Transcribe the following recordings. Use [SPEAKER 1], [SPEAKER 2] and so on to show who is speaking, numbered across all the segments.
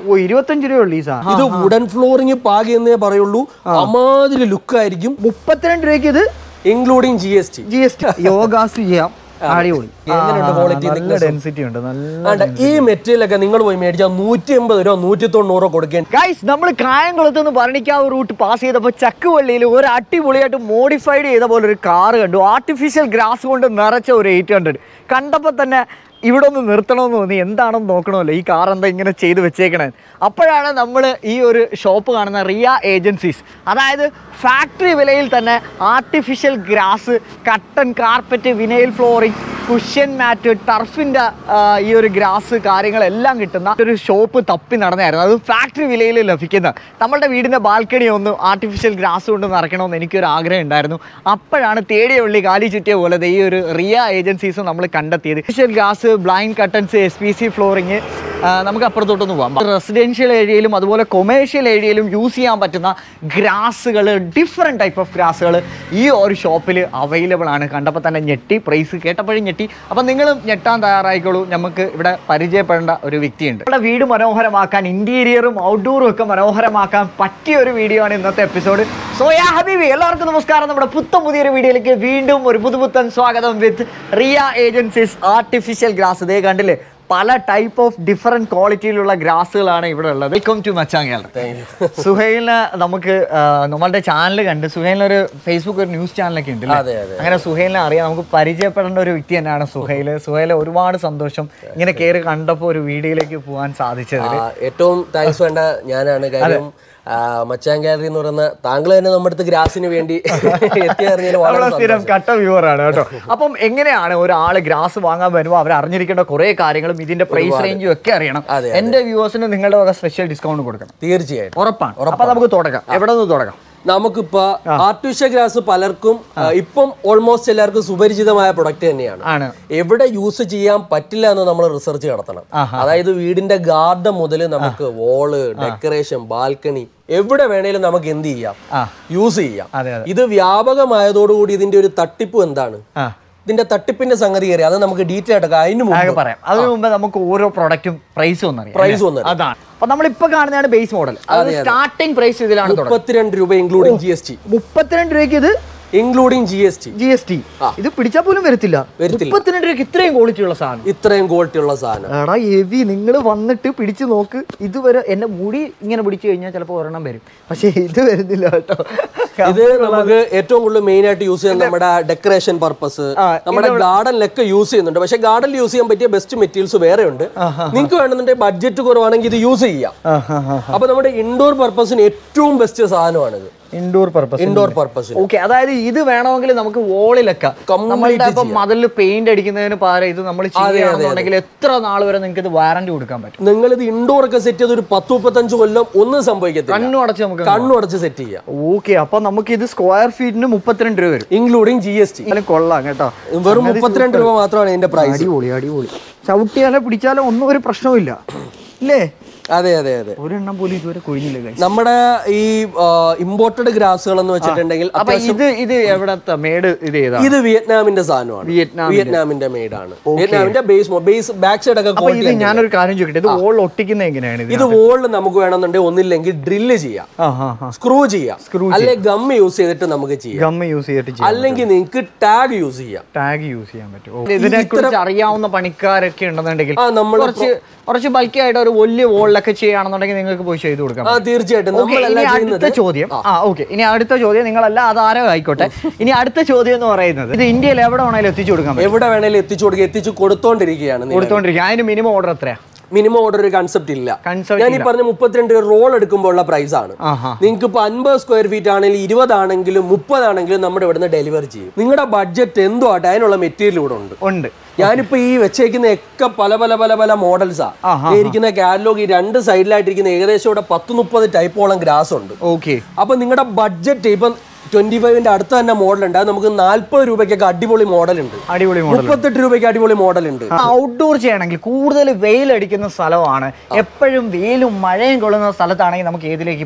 [SPEAKER 1] ഓ ഇരുപത്തഞ്ച് രൂപയുള്ളൂ ഈ സാധനം
[SPEAKER 2] ഇത് വുഡൻ ഫ്ലോറിംഗ് പാകി എന്നേ പറയുള്ളൂ അമാതിരി ലുക്ക് ആയിരിക്കും
[SPEAKER 1] മുപ്പത്തിരണ്ട് രൂപയ്ക്ക് ഇത്
[SPEAKER 2] including G S T
[SPEAKER 1] G S T യോഗാസ് ചെയ്യാം അടിപൊളി
[SPEAKER 2] എങ്ങനെയുണ്ട്
[SPEAKER 1] ആ,
[SPEAKER 2] quality,
[SPEAKER 1] നല്ല
[SPEAKER 2] thickness?
[SPEAKER 1] ഡെൻസിറ്റി ഉണ്ട് നല്ല
[SPEAKER 2] ആണ്ട് ഈ മെറ്റീരിയൽ ഒക്കെ നിങ്ങൾ പോയി മേടിച്ചാൽ നൂറ്റി എൺപത് രൂപ നൂറ്റി തൊണ്ണൂറ് കൊടുക്കേണ്ടി
[SPEAKER 1] ഗൈസ് നമ്മൾ കായംകുളത്ത് നിന്ന് ഭരണിക്കാവ് റൂട്ട് പാസ് ചെയ്തപ്പോൾ ചക്കുവള്ളിയിൽ ഒരു അടിപൊളിയായിട്ട് മോഡിഫൈഡ് ചെയ്ത പോലെ ഒരു കാർ കണ്ടു ആർട്ടിഫിഷ്യൽ ഗ്രാസ് കൊണ്ട് നിറച്ച ഒരു എയ്റ്റ് ഹൺഡ്രഡ് കണ്ടപ്പോൾ തന്നെ ഇവിടെ ഒന്ന് നിർത്തണമെന്ന് തോന്നി എന്താണെന്ന് നോക്കണമല്ലോ ഈ കാർ എന്താ ഇങ്ങനെ ചെയ്ത് വെച്ചേക്കണേ അപ്പോഴാണ് നമ്മൾ ഈ ഒരു ഷോപ്പ് കാണുന്ന റിയ ഏജൻസീസ് അതായത് ഫാക്ടറി വിലയിൽ തന്നെ artificial grass curtain carpet vinyl flooring cushion mat ടർഫിൻ്റെ ഈ ഒരു ഗ്രാസ് കാര്യങ്ങളെല്ലാം കിട്ടുന്ന ഒരു ഷോപ്പ് തപ്പി നടന്നായിരുന്നു അത് ഫാക്ടറി വിലയിൽ ലഭിക്കുന്ന നമ്മളുടെ വീടിൻ്റെ ബാൽക്കണി ഒന്ന് ആർട്ടിഫിഷ്യൽ ഗ്രാസ് കൊണ്ട് നിറയ്ക്കണമെന്ന് എനിക്കൊരു ആഗ്രഹം ഉണ്ടായിരുന്നു അപ്പോഴാണ് തേടിയ വെള്ളി കാലി ചുറ്റിയ പോലെ ദേ ഈ ഒരു റിയ ഏജൻസീസ് നമ്മൾ കണ്ടെത്തിയത് artificial grass blind curtains S P C flooring നമുക്ക് അപ്പുറത്തോട്ടൊന്ന് പോകാം റെസിഡൻഷ്യൽ ഏരിയയിലും അതുപോലെ കൊമേഴ്ഷ്യൽ ഏരിയയിലും യൂസ് ചെയ്യാൻ പറ്റുന്ന ഗ്രാസുകൾ ഡിഫറെൻറ്റ് ടൈപ്പ് ഓഫ് ഗ്രാസുകൾ ഈ ഒരു ഷോപ്പിൽ അവൈലബിൾ ആണ് കണ്ടപ്പോൾ തന്നെ ഞെട്ടി പ്രൈസ് കേട്ടപ്പോഴും ഞെട്ടി അപ്പം നിങ്ങളും ഞെട്ടാൻ തയ്യാറായിക്കോളൂ നമുക്ക് ഇവിടെ പരിചയപ്പെടേണ്ട ഒരു വ്യക്തിയുണ്ട് നമ്മുടെ വീട് മനോഹരമാക്കാൻ ഇൻറ്റീരിയറും ഔട്ട്ഡോറും ഒക്കെ മനോഹരമാക്കാൻ പറ്റിയ ഒരു വീഡിയോ ആണ് ഇന്നത്തെ എപ്പിസോഡ് സോയാ ഹബീബി എല്ലാവർക്കും നമസ്കാരം നമ്മുടെ പുത്തൻ പുതിയൊരു വീഡിയോയിലേക്ക് വീണ്ടും ഒരു പുതുപുത്തൻ സ്വാഗതം with Riya agencies artificial grass ഇതേ കണ്ടില്ലേ പല ടൈപ്പ് ഓഫ് ഡിഫറെന്റ് ക്വാളിറ്റിയിലുള്ള ഗ്രാസുകളാണ് ഇവിടെ ഉള്ളത് വെൽക്കം ടു മച്ചാങ്കൽ സുഹൈലിന് നമുക്ക് ആ, നമ്മളുടെ ചാനൽ കണ്ട് സുഹൈലിന് ഒരു ഫേസ്ബുക്ക് ഒരു ന്യൂസ് ചാനലൊക്കെ ഉണ്ട്
[SPEAKER 2] അതെ, അതെ.
[SPEAKER 1] അങ്ങനെ സുഹൈലിനെ അറിയാം നമുക്ക് പരിചയപ്പെടേണ്ട ഒരു വ്യക്തി തന്നെയാണ് സുഹൈല് സുഹൈല് ഒരുപാട് സന്തോഷം ഇങ്ങനെ കയറി കണ്ടപ്പോൾ ഒരു വീഡിയോയിലേക്ക് പോകാൻ സാധിച്ചത്
[SPEAKER 2] ആ, ഏറ്റവും താങ്ക്സ് വേണ്ട ഞാനാണ് കാര്യം ആ, മച്ചാൻ ഗാലറി എന്ന് പറയുന്ന താങ്കൾ തന്നെ നമ്മുടെ അടുത്ത് ഗ്രാസിന് വേണ്ടി എത്തിയറിഞ്ഞാൽ വളരെ
[SPEAKER 1] നമ്മളെ സ്ഥിരം കട്ട വ്യൂവർ ആണ് കേട്ടോ അപ്പം എങ്ങനെയാണ് ഒരാൾ ഗ്രാസ് വാങ്ങാൻ വരുമ്പോൾ അവർ അറിഞ്ഞിരിക്കേണ്ട കുറെ കാര്യങ്ങളും ഇതിന്റെ പ്രൈസ് റേഞ്ചും ഒക്കെ അറിയണം
[SPEAKER 2] അതെ,
[SPEAKER 1] എന്റെ വ്യൂവേഴ്സിന് നിങ്ങളുടെ വക സ്പെഷ്യൽ ഡിസ്കൗണ്ട് കൊടുക്കണം
[SPEAKER 2] തീർച്ചയായിട്ടും
[SPEAKER 1] ഉറപ്പാണ് അപ്പൊ നമുക്ക് തുടങ്ങാം എവിടെ നിന്ന് തുടങ്ങാം
[SPEAKER 2] നമുക്കിപ്പോ ആർട്ടിഫിഷ്യൽ ഗ്രാസ് പലർക്കും ആ, ഇപ്പം ഓൾമോസ്റ്റ് എല്ലാവർക്കും സുപരിചിതമായ പ്രൊഡക്റ്റ് തന്നെയാണ്
[SPEAKER 1] ആണ്
[SPEAKER 2] എവിടെ യൂസ് ചെയ്യാൻ പറ്റില്ല എന്ന് നമ്മൾ റിസർച്ച് നടത്തണം
[SPEAKER 1] ആഹാ.
[SPEAKER 2] അതായത് വീടിന്റെ ഗാർഡൻ മുതൽ നമുക്ക് വോള് ഡെക്കറേഷൻ ബാൽക്കണി എവിടെ വേണേലും നമുക്ക് എന്ത് ചെയ്യാം
[SPEAKER 1] ആ
[SPEAKER 2] യൂസ് ചെയ്യാം
[SPEAKER 1] അതെ അതെ
[SPEAKER 2] ഇത് വ്യാപകമായതോടുകൂടി ഇതിന്റെ ഒരു തട്ടിപ്പ് എന്താണ്
[SPEAKER 1] ആ
[SPEAKER 2] ഇതിന്റെ തട്ടിപ്പിന്റെ സംഗതി കയറി അത് നമുക്ക് ഡീറ്റെയിൽ ആയിട്ട് അതിന്
[SPEAKER 1] ആകെ
[SPEAKER 2] മുമ്പ്
[SPEAKER 1] പറയാം അതിനു മുമ്പ് നമുക്ക് ഓരോ പ്രൊഡക്റ്റും പ്രൈസ് ഒന്നറിയാം
[SPEAKER 2] പ്രൈസ് ഒന്ന്
[SPEAKER 1] അതാണ് അപ്പൊ നമ്മളിപ്പോ കാണുന്നതാണ് ബേസ് മോഡൽ അത് സ്റ്റാർട്ടിംഗ് പ്രൈസ് ഇതിലാണ് തുടങ്ങുന്നത്
[SPEAKER 2] മുപ്പത്തിരണ്ട് രൂപ ഇൻക്ലൂഡിംഗ് ജി എസ് ടി
[SPEAKER 1] മുപ്പത്തിരണ്ട് രൂപയ്ക്ക് ഇത്
[SPEAKER 2] including G S T
[SPEAKER 1] G S T ഇത് പിടിച്ചാൽ പോലും വരത്തില്ല
[SPEAKER 2] വരത്തില്ല.
[SPEAKER 1] മുപ്പത്തിരണ്ട് രൂപയ്ക്ക് ഇത്രയും ക്വാളിറ്റി ഉള്ള സാധനം
[SPEAKER 2] ഇത്രയും ക്വാളിറ്റി ഉള്ള സാധനം
[SPEAKER 1] എടാ എവി നിങ്ങൾ വന്നിട്ട് പിടിച്ചു നോക്ക് ഇതുവരെ എന്റെ മുടി ഇങ്ങനെ പിടിച്ചു കഴിഞ്ഞാൽ ചിലപ്പോൾ ഒരെണ്ണം വരും പക്ഷേ ഇത് വരുന്നില്ല കേട്ടോ
[SPEAKER 2] ഇത് നമുക്ക് ഏറ്റവും കൂടുതൽ മെയിൻ ആയിട്ട് യൂസ് ചെയ്യുന്നത് നമ്മുടെ ഡെക്കറേഷൻ പർപ്പസ്
[SPEAKER 1] ആ,
[SPEAKER 2] നമ്മുടെ ഗാർഡനിലൊക്കെ യൂസ് ചെയ്യുന്നുണ്ട് പക്ഷെ ഗാർഡനിൽ യൂസ് ചെയ്യാൻ പറ്റിയ ബെസ്റ്റ് മെറ്റീരിയൽസ് വേറെ ഉണ്ട് നിങ്ങൾക്ക് വേണമെന്നുണ്ടെങ്കിൽ ബഡ്ജറ്റ് കുറവാണെങ്കിൽ ഇത് യൂസ് ചെയ്യാം അപ്പൊ നമ്മുടെ ഇൻഡോർ പർപ്പസിന് ഏറ്റവും ബെസ്റ്റ് സാധനമാണിത്
[SPEAKER 1] ഇൻഡോർ പർപ്പസ്
[SPEAKER 2] ഇൻഡോർ പർപ്പസിന്
[SPEAKER 1] ഓക്കെ അതായത് ഇത് വേണമെങ്കിൽ നമുക്ക് വോളിലൊക്കെ
[SPEAKER 2] Complete
[SPEAKER 1] നമ്മളുടെ ഇപ്പം മതിലിൽ പെയിന്റ് അടിക്കുന്നതിന് പകരം ഇത് നമ്മൾ ചെയ്യുകയാണെന്നുണ്ടെങ്കിൽ എത്ര നാൾ വരെ നിങ്ങൾക്ക് ഇത് വാറന്റി കൊടുക്കാൻ പറ്റും
[SPEAKER 2] നിങ്ങൾ ഇത് ഇൻഡോർ ഒക്കെ സെറ്റ് ചെയ്ത് ഒരു പത്ത് മുപ്പത്തഞ്ച് കൊല്ലം ഒന്നും സംഭവിക്കത്തില്ല
[SPEAKER 1] കണ്ണു അടച്ച് നമുക്ക്
[SPEAKER 2] കണ്ണു അടച്ച് സെറ്റ് ചെയ്യാം
[SPEAKER 1] ഓക്കെ അപ്പൊ നമുക്ക് ഇത് സ്ക്വയർ ഫീറ്റിന് മുപ്പത്തിരണ്ട് രൂപ വരും
[SPEAKER 2] ഇൻക്ലൂഡിങ് ജി എസ് ടി
[SPEAKER 1] എന്നാലും കൊള്ളാം കേട്ടോ
[SPEAKER 2] വെറും മുപ്പത്തിരണ്ട് രൂപ മാത്രമാണ് ഇതിന്റെ പ്രൈസ്
[SPEAKER 1] അടിപൊളി അടിപൊളി ചവിട്ടിയാലോ പിടിച്ചാലോ ഒന്നും ഒരു പ്രശ്നവുമില്ല ഇല്ലേ
[SPEAKER 2] അതെ അതെ അതെ
[SPEAKER 1] ഒരെണ്ണം പോലും ഇതുവരെ കൊഴിഞ്ഞില്ല guys.
[SPEAKER 2] നമ്മുടെ ഈ ഇമ്പോർട്ടഡ് ഗ്രാസുകൾ എന്ന് വെച്ചിട്ടുണ്ടെങ്കിൽ
[SPEAKER 1] അപ്പൊ ഇത് ഇത് എവിടത്തെ മേട് ഇത് ഏതാ
[SPEAKER 2] ഇത് വിയറ്റ്നാമിന്റെ സാധനമാണ്
[SPEAKER 1] വിയറ്റ്നാം
[SPEAKER 2] വിയറ്റ്നാമിന്റെ മെയ്ഡാണ് വിയറ്റ്നാമിന്റെ ബേസ് ബേസ് ബാക്ക് സൈഡ് ഒക്കെ
[SPEAKER 1] അപ്പൊ ഇത് ഞാനൊരു കാര്യം ചോദിക്കട്ടെ ഇത് വോൾ ഒട്ടിക്കുന്ന എങ്ങനെയാണ് ഇത്
[SPEAKER 2] ഇത് വോളിൽ നമുക്ക് വേണമെന്നുണ്ടെങ്കിൽ ഒന്നില്ലെങ്കിൽ ഡ്രില്ല് ചെയ്യാം
[SPEAKER 1] ആ ഹാ ഹാ
[SPEAKER 2] സ്ക്രൂ ചെയ്യാം അല്ലെ ഗം യൂസ് ചെയ്തിട്ട് നമുക്ക് ചെയ്യാം
[SPEAKER 1] ഗമ്മ യൂസ് ചെയ്തിട്ട് ചെയ്യാം
[SPEAKER 2] അല്ലെങ്കിൽ നിങ്ങൾക്ക് ടാഗ് യൂസ് ചെയ്യാം
[SPEAKER 1] ടാഗ് യൂസ് ചെയ്യാൻ പറ്റും ഇതിനെ കുറിച്ച് അറിയാവുന്ന പണിക്കാരൊക്കെ ഉണ്ടെന്നുണ്ടെങ്കിൽ
[SPEAKER 2] ആ നമ്മൾ
[SPEAKER 1] കുറച്ച് കുറച്ച് ബൾക്കി ആയിട്ട് ഒരു വലിയ വോളിലൊക്കെ ചെയ്യുകയാണെന്നുണ്ടെങ്കിൽ നിങ്ങൾക്ക് പോയി ചെയ്ത് കൊടുക്കാം
[SPEAKER 2] ആ തീർച്ചയായിട്ടും
[SPEAKER 1] Okay,
[SPEAKER 2] നമ്മളെല്ലാം
[SPEAKER 1] ഇനി
[SPEAKER 2] ചെയ്യുന്നത്
[SPEAKER 1] അടുത്ത ചോദ്യം ആ ഓക്കെ ഇനി അടുത്ത ചോദ്യം നിങ്ങളല്ല അതാരോ ആയിക്കോട്ടെ ഇനി അടുത്ത ചോദ്യം എന്ന് പറയുന്നത് ഇത് ഇന്ത്യയിൽ എവിടെ വേണേലും എത്തിച്ചു കൊടുക്കാൻ പറ്റും
[SPEAKER 2] എവിടെ വേണേലും എത്തിച്ചു കൊടുക്കുക എത്തിച്ചു കൊടുത്തോണ്ടിരിക്കുകയാണ്
[SPEAKER 1] കൊടുത്തോണ്ടിരിക്കുക അതിന് മിനിമം ഓർഡർ എത്രയാ
[SPEAKER 2] മിനിമം ഓർഡർ ഒരു കൺസെപ്റ്റ് ഇല്ല
[SPEAKER 1] കൺസൾട്ട്
[SPEAKER 2] ഞാൻ ഈ പറഞ്ഞ മുപ്പത്തിരണ്ട് റോൾ എടുക്കുമ്പോൾ ഉള്ള പ്രൈസ് ആണ്
[SPEAKER 1] ആഹാ
[SPEAKER 2] നിങ്ങൾക്ക് ഇപ്പൊ അൻപത് സ്ക്വയർ ഫീറ്റ് ആണെങ്കിലും ഇരുപതാണെങ്കിലും മുപ്പതാണെങ്കിലും നമ്മുടെ ഇവിടുന്ന് ഡെലിവറി ചെയ്യും നിങ്ങളുടെ ബഡ്ജറ്റ് എന്തോ ആട്ടെ അതിനുള്ള മെറ്റീരിയൽ ഇവിടെ ഉണ്ട്
[SPEAKER 1] ഉണ്ട്
[SPEAKER 2] ഞാനിപ്പോ ഈ വെച്ചേക്കുന്ന ഒക്കെ പല പല പല പല മോഡൽസാ
[SPEAKER 1] ആഹാ.
[SPEAKER 2] ഇരിക്കുന്ന കാറ്റലോഗ് ഈ രണ്ട് സൈഡിലായിട്ടിരിക്കുന്ന ഏകദേശം ഇവിടെ പത്ത് മുപ്പത് ടൈപ്പോളം ഗ്രാസ് ഉണ്ട്
[SPEAKER 1] ഓക്കെ
[SPEAKER 2] അപ്പൊ നിങ്ങളുടെ ബഡ്ജറ്റ് ഇപ്പം ട്വന്റി ഫൈവിന്റെ അടുത്ത് തന്നെ മോഡൽ ഉണ്ട് അത് നമുക്ക് നാല്പത് രൂപയ്ക്കൊക്കെ അടിപൊളി മോഡൽ ഉണ്ട്
[SPEAKER 1] അടിപൊളി മോഡൽ
[SPEAKER 2] മുപ്പത്തെട്ട് രൂപയ്ക്ക് അടിപൊളി മോഡൽ ഉണ്ട്
[SPEAKER 1] ഔട്ട്ഡോർ ചെയ്യണമെങ്കിൽ കൂടുതൽ വെയിലടിക്കുന്ന സ്ഥലമാണ് എപ്പോഴും വെയിലും മഴയും കൊള്ളുന്ന സ്ഥലത്താണെങ്കിൽ നമുക്ക് ഏതിലേക്ക് പോവാം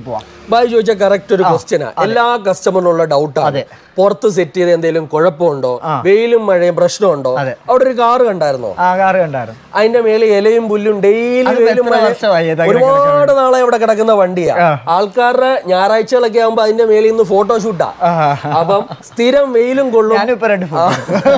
[SPEAKER 2] ബായ് ചോദിച്ച കറക്റ്റ് ഒരു ക്വസ്റ്റ്യനാ എല്ലാ കസ്റ്റമറിനുള്ള ഡൗട്ടാണ് പുറത്ത് സെറ്റ് ചെയ്ത് എന്തെങ്കിലും കുഴപ്പമുണ്ടോ വെയിലും മഴയും പ്രശ്നമുണ്ടോ അവിടെ ഒരു കാറ് കണ്ടായിരുന്നോ
[SPEAKER 1] ആ കാറ് കണ്ടായിരുന്നു
[SPEAKER 2] അതിന്റെ മേലെ ഇലയും പുല്ലും ഡെയിലി
[SPEAKER 1] അതിപ്പോ
[SPEAKER 2] വെയിലും
[SPEAKER 1] എത്ര
[SPEAKER 2] മഴയും
[SPEAKER 1] വർഷമായി ഇത് അങ്ങനെ
[SPEAKER 2] ഒരുപാട് നാളെ ഇവിടെ കിടക്കുന്ന വണ്ടിയാ ആൾക്കാരുടെ ഞായറാഴ്ചകളൊക്കെ ആകുമ്പോ അതിന്റെ മേലെ നിന്ന് ഫോട്ടോഷൂട്ടാ
[SPEAKER 1] ആ, ആ,
[SPEAKER 2] അപ്പം സ്ഥിരം വെയിലും കൊള്ളും
[SPEAKER 1] ഞാനിപ്പോ രണ്ട്
[SPEAKER 2] ആ.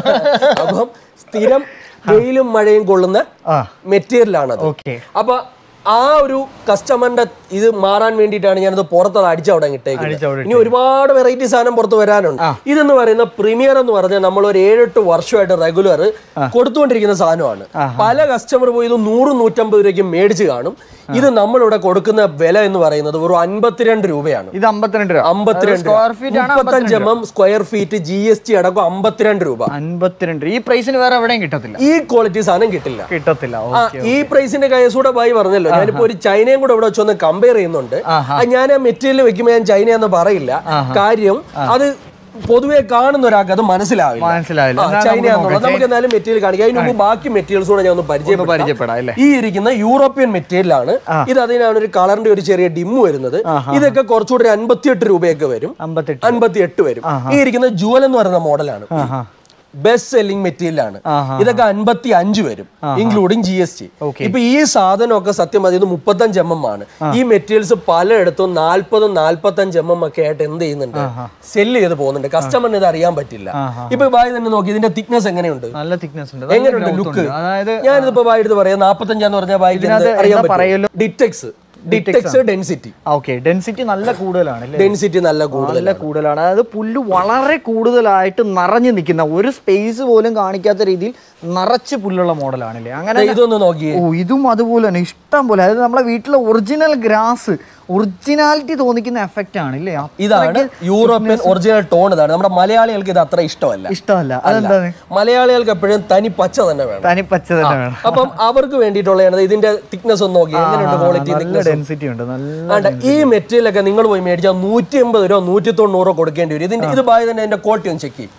[SPEAKER 2] അപ്പം സ്ഥിരം വെയിലും മഴയും കൊള്ളുന്ന
[SPEAKER 1] ആ
[SPEAKER 2] മെറ്റീരിയൽ ആണത്
[SPEAKER 1] ഓക്കെ
[SPEAKER 2] അപ്പൊ ആ ഒരു കസ്റ്റമറിന്റെ ഇത് മാറാൻ വേണ്ടിയിട്ടാണ് ഞാനത് പുറത്തത് അടിച്ചവിടെ ഇട്ടേക്കുന്നത്
[SPEAKER 1] അടിച്ചവിടെ
[SPEAKER 2] ഇനി ഒരുപാട് വെറൈറ്റി സാധനം പുറത്ത് വരാനുണ്ട് ഇതെന്ന് പറയുന്ന പ്രീമിയർ എന്ന് പറഞ്ഞാൽ നമ്മൾ ഒരു ഏഴെട്ട് വർഷമായിട്ട് റെഗുലർ കൊടുത്തുകൊണ്ടിരിക്കുന്ന സാധനമാണ് പല കസ്റ്റമർ പോയി ഇത് നൂറ് നൂറ്റമ്പത് രൂപയ്ക്ക് മേടിച്ച് കാണും ഇത് നമ്മളിവിടെ കൊടുക്കുന്ന വില എന്ന് പറയുന്നത് വെറും അൻപത്തിരണ്ട് രൂപയാണ്
[SPEAKER 1] ഇത് അമ്പത്തിരണ്ട് രൂപ
[SPEAKER 2] അമ്പത്തിരണ്ട്
[SPEAKER 1] സ്ക്വയർ ഫീറ്റ് ആണ്
[SPEAKER 2] മുപ്പത്തഞ്ച് M M square feet G S T അടക്കം അമ്പത്തിരണ്ട് രൂപ
[SPEAKER 1] അൻപത്തിരണ്ട് ഈ പ്രൈസിന് വേറെ എവിടെയും കിട്ടത്തില്ല
[SPEAKER 2] ഈ ക്വാളിറ്റി സാധനം കിട്ടില്ല
[SPEAKER 1] കിട്ടത്തില്ല ഓ.
[SPEAKER 2] ആ ഈ പ്രൈസിന്റെ കേസൂടെ ബായി പറഞ്ഞല്ലോ ഞാനിപ്പോ ഒരു ചൈനയും കൂടെ ഇവിടെ വെച്ചൊന്ന് കമ്പയർ ചെയ്യുന്നുണ്ട് അത് ഞാൻ ആ മെറ്റീരിയൽ വെക്കുമ്പോൾ ഞാൻ ചൈനയെന്ന് പറയില്ല കാര്യം അത് പൊതുവെ കാണുന്ന ഒരാൾക്ക് അത് മനസ്സിലാവില്ല
[SPEAKER 1] മനസ്സിലായില്ല
[SPEAKER 2] ആ,
[SPEAKER 1] എന്നാ നമുക്ക്
[SPEAKER 2] ചൈനയാന്നുള്ളത്
[SPEAKER 1] നോക്കാം.
[SPEAKER 2] നമുക്ക് എന്തായാലും മെറ്റീരിയൽ കാണിക്കാം അതിന് മുമ്പ് ബാക്കി മെറ്റീരിയൽസ് കൂടെ ഞാൻ ഒന്ന്
[SPEAKER 1] ഒന്ന്
[SPEAKER 2] പരിചയപ്പെടുത്താം
[SPEAKER 1] പരിചയപ്പെടാം അല്ലേ
[SPEAKER 2] ഈ ഇരിക്കുന്ന യൂറോപ്യൻ മെറ്റീരിയൽ ആണ് ഇത് അതിനാണ് ഒരു കളറിന്റെ ഒരു ചെറിയ ഡിമ്മ് വരുന്നത് ഇതൊക്കെ കുറച്ചുകൂടി ഒരു അൻപത്തിയെട്ട് രൂപയൊക്കെ വരും
[SPEAKER 1] അമ്പത്തെട്ട്
[SPEAKER 2] അൻപത്തിയെട്ട് വരും ഈ ഇരിക്കുന്ന ജുവൽ എന്ന് പറയുന്ന മോഡലാണ്
[SPEAKER 1] ആഹാ.
[SPEAKER 2] ബെസ്റ്റ് സെല്ലിംഗ് മെറ്റീരിയൽ ആണ്
[SPEAKER 1] ആഹാ.
[SPEAKER 2] ഇതൊക്കെ അൻപത്തി അഞ്ച് വരും including G S T
[SPEAKER 1] Okay.
[SPEAKER 2] ഇപ്പൊ ഈ സാധനമൊക്കെ സത്യം അത് ഇത് മുപ്പത്തഞ്ച് എം എം ആണ് ഈ മെറ്റീരിയൽസ് പലയിടത്തും നാല്പതും നാല്പത്തഞ്ച് എം എം ഒക്കെ ആയിട്ട് എന്ത് ചെയ്യുന്നുണ്ട് സെല്ല് ചെയ്ത് പോകുന്നുണ്ട് കസ്റ്റമറിന് ഇത് അറിയാൻ പറ്റില്ല ഇപ്പൊ ബായ് തന്നെ നോക്കി ഇതിന്റെ തിക്നെസ് എങ്ങനെയുണ്ട്
[SPEAKER 1] നല്ല തിക്നെസ് ഉണ്ട്
[SPEAKER 2] എങ്ങനെയുണ്ട്
[SPEAKER 1] നല്ല growth
[SPEAKER 2] ലുക്ക്
[SPEAKER 1] ഉണ്ട്. അതായത്
[SPEAKER 2] ഞാനിതിപ്പോ ബായ് എടുത്ത് പറയാം നാപ്പത്തഞ്ചാന്ന് പറഞ്ഞാൽ ബായിക്ക്
[SPEAKER 1] ഇതിനകത്ത്
[SPEAKER 2] അറിയാൻ
[SPEAKER 1] എന്താ പറയല്ലോ?
[SPEAKER 2] പറ്റും ഡിറ്റെക്സ് ഡിറ്റെക്സ് ഡെൻസിറ്റി
[SPEAKER 1] ഓക്കെ ഡെൻസിറ്റി നല്ല കൂടുതലാണ് അല്ലേ
[SPEAKER 2] ഡെൻസിറ്റി നല്ല കൂടുതൽ
[SPEAKER 1] നല്ല കൂടുതലാണ് അതായത് പുല്ല് വളരെ കൂടുതലായിട്ട് നിറഞ്ഞു നിൽക്കുന്ന ഒരു സ്പേസ് പോലും കാണിക്കാത്ത രീതിയിൽ നിറച്ച് പുല്ലുള്ള മോഡലാണല്ലേ അങ്ങനെ
[SPEAKER 2] ഇതൊന്ന് നോക്കിയേ
[SPEAKER 1] ഓ ഇതും അതുപോലെ തന്നെ ഇഷ്ടം പോലെ അതായത് നമ്മളെ വീട്ടിലെ ഒറിജിനൽ ഗ്രാസ് ഒറിജിനാലിറ്റി തോന്നിക്കുന്ന എഫക്റ്റ് ആണ് ഇല്ലേ
[SPEAKER 2] ഇതാണ് യൂറോപ്യൻ ഒറിജിനൽ ടോൺ ഇതാണ് നമ്മുടെ മലയാളികൾക്ക് ഇത് അത്ര ഇഷ്ടമല്ല
[SPEAKER 1] ഇഷ്ടമല്ല അതെന്താണ്
[SPEAKER 2] മലയാളികൾക്ക് എപ്പോഴും തനി പച്ച തന്നെ വേണം
[SPEAKER 1] തനി പച്ച തന്നെ വേണം
[SPEAKER 2] അപ്പം അവർക്ക് വേണ്ടിയിട്ടുള്ളതാണ് ഇതിന്റെ തിക്നെസ് ഒന്ന് നോക്കി എങ്ങനെയുണ്ട് ക്വാളിറ്റി
[SPEAKER 1] നല്ല ഡെൻസിറ്റി ഉണ്ട് നല്ല
[SPEAKER 2] ആണ്ട് ഈ മെറ്റീരിയൽ ഒക്കെ നിങ്ങൾ പോയി മേടിച്ചാൽ നൂറ്റി എൺപത് രൂപ നൂറ്റി തൊണ്ണൂറ് രൂപ കൊടുക്കേണ്ടി വരും ഇതിന്റെ ഇത് ബായ് തന്നെ ഇതിന്റെ ക്വാളിറ്റി ഒന്ന് ചെക്ക് ചെയ്യും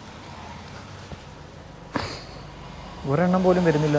[SPEAKER 1] ഒരെണ്ണം പോലും വരുന്നില്ല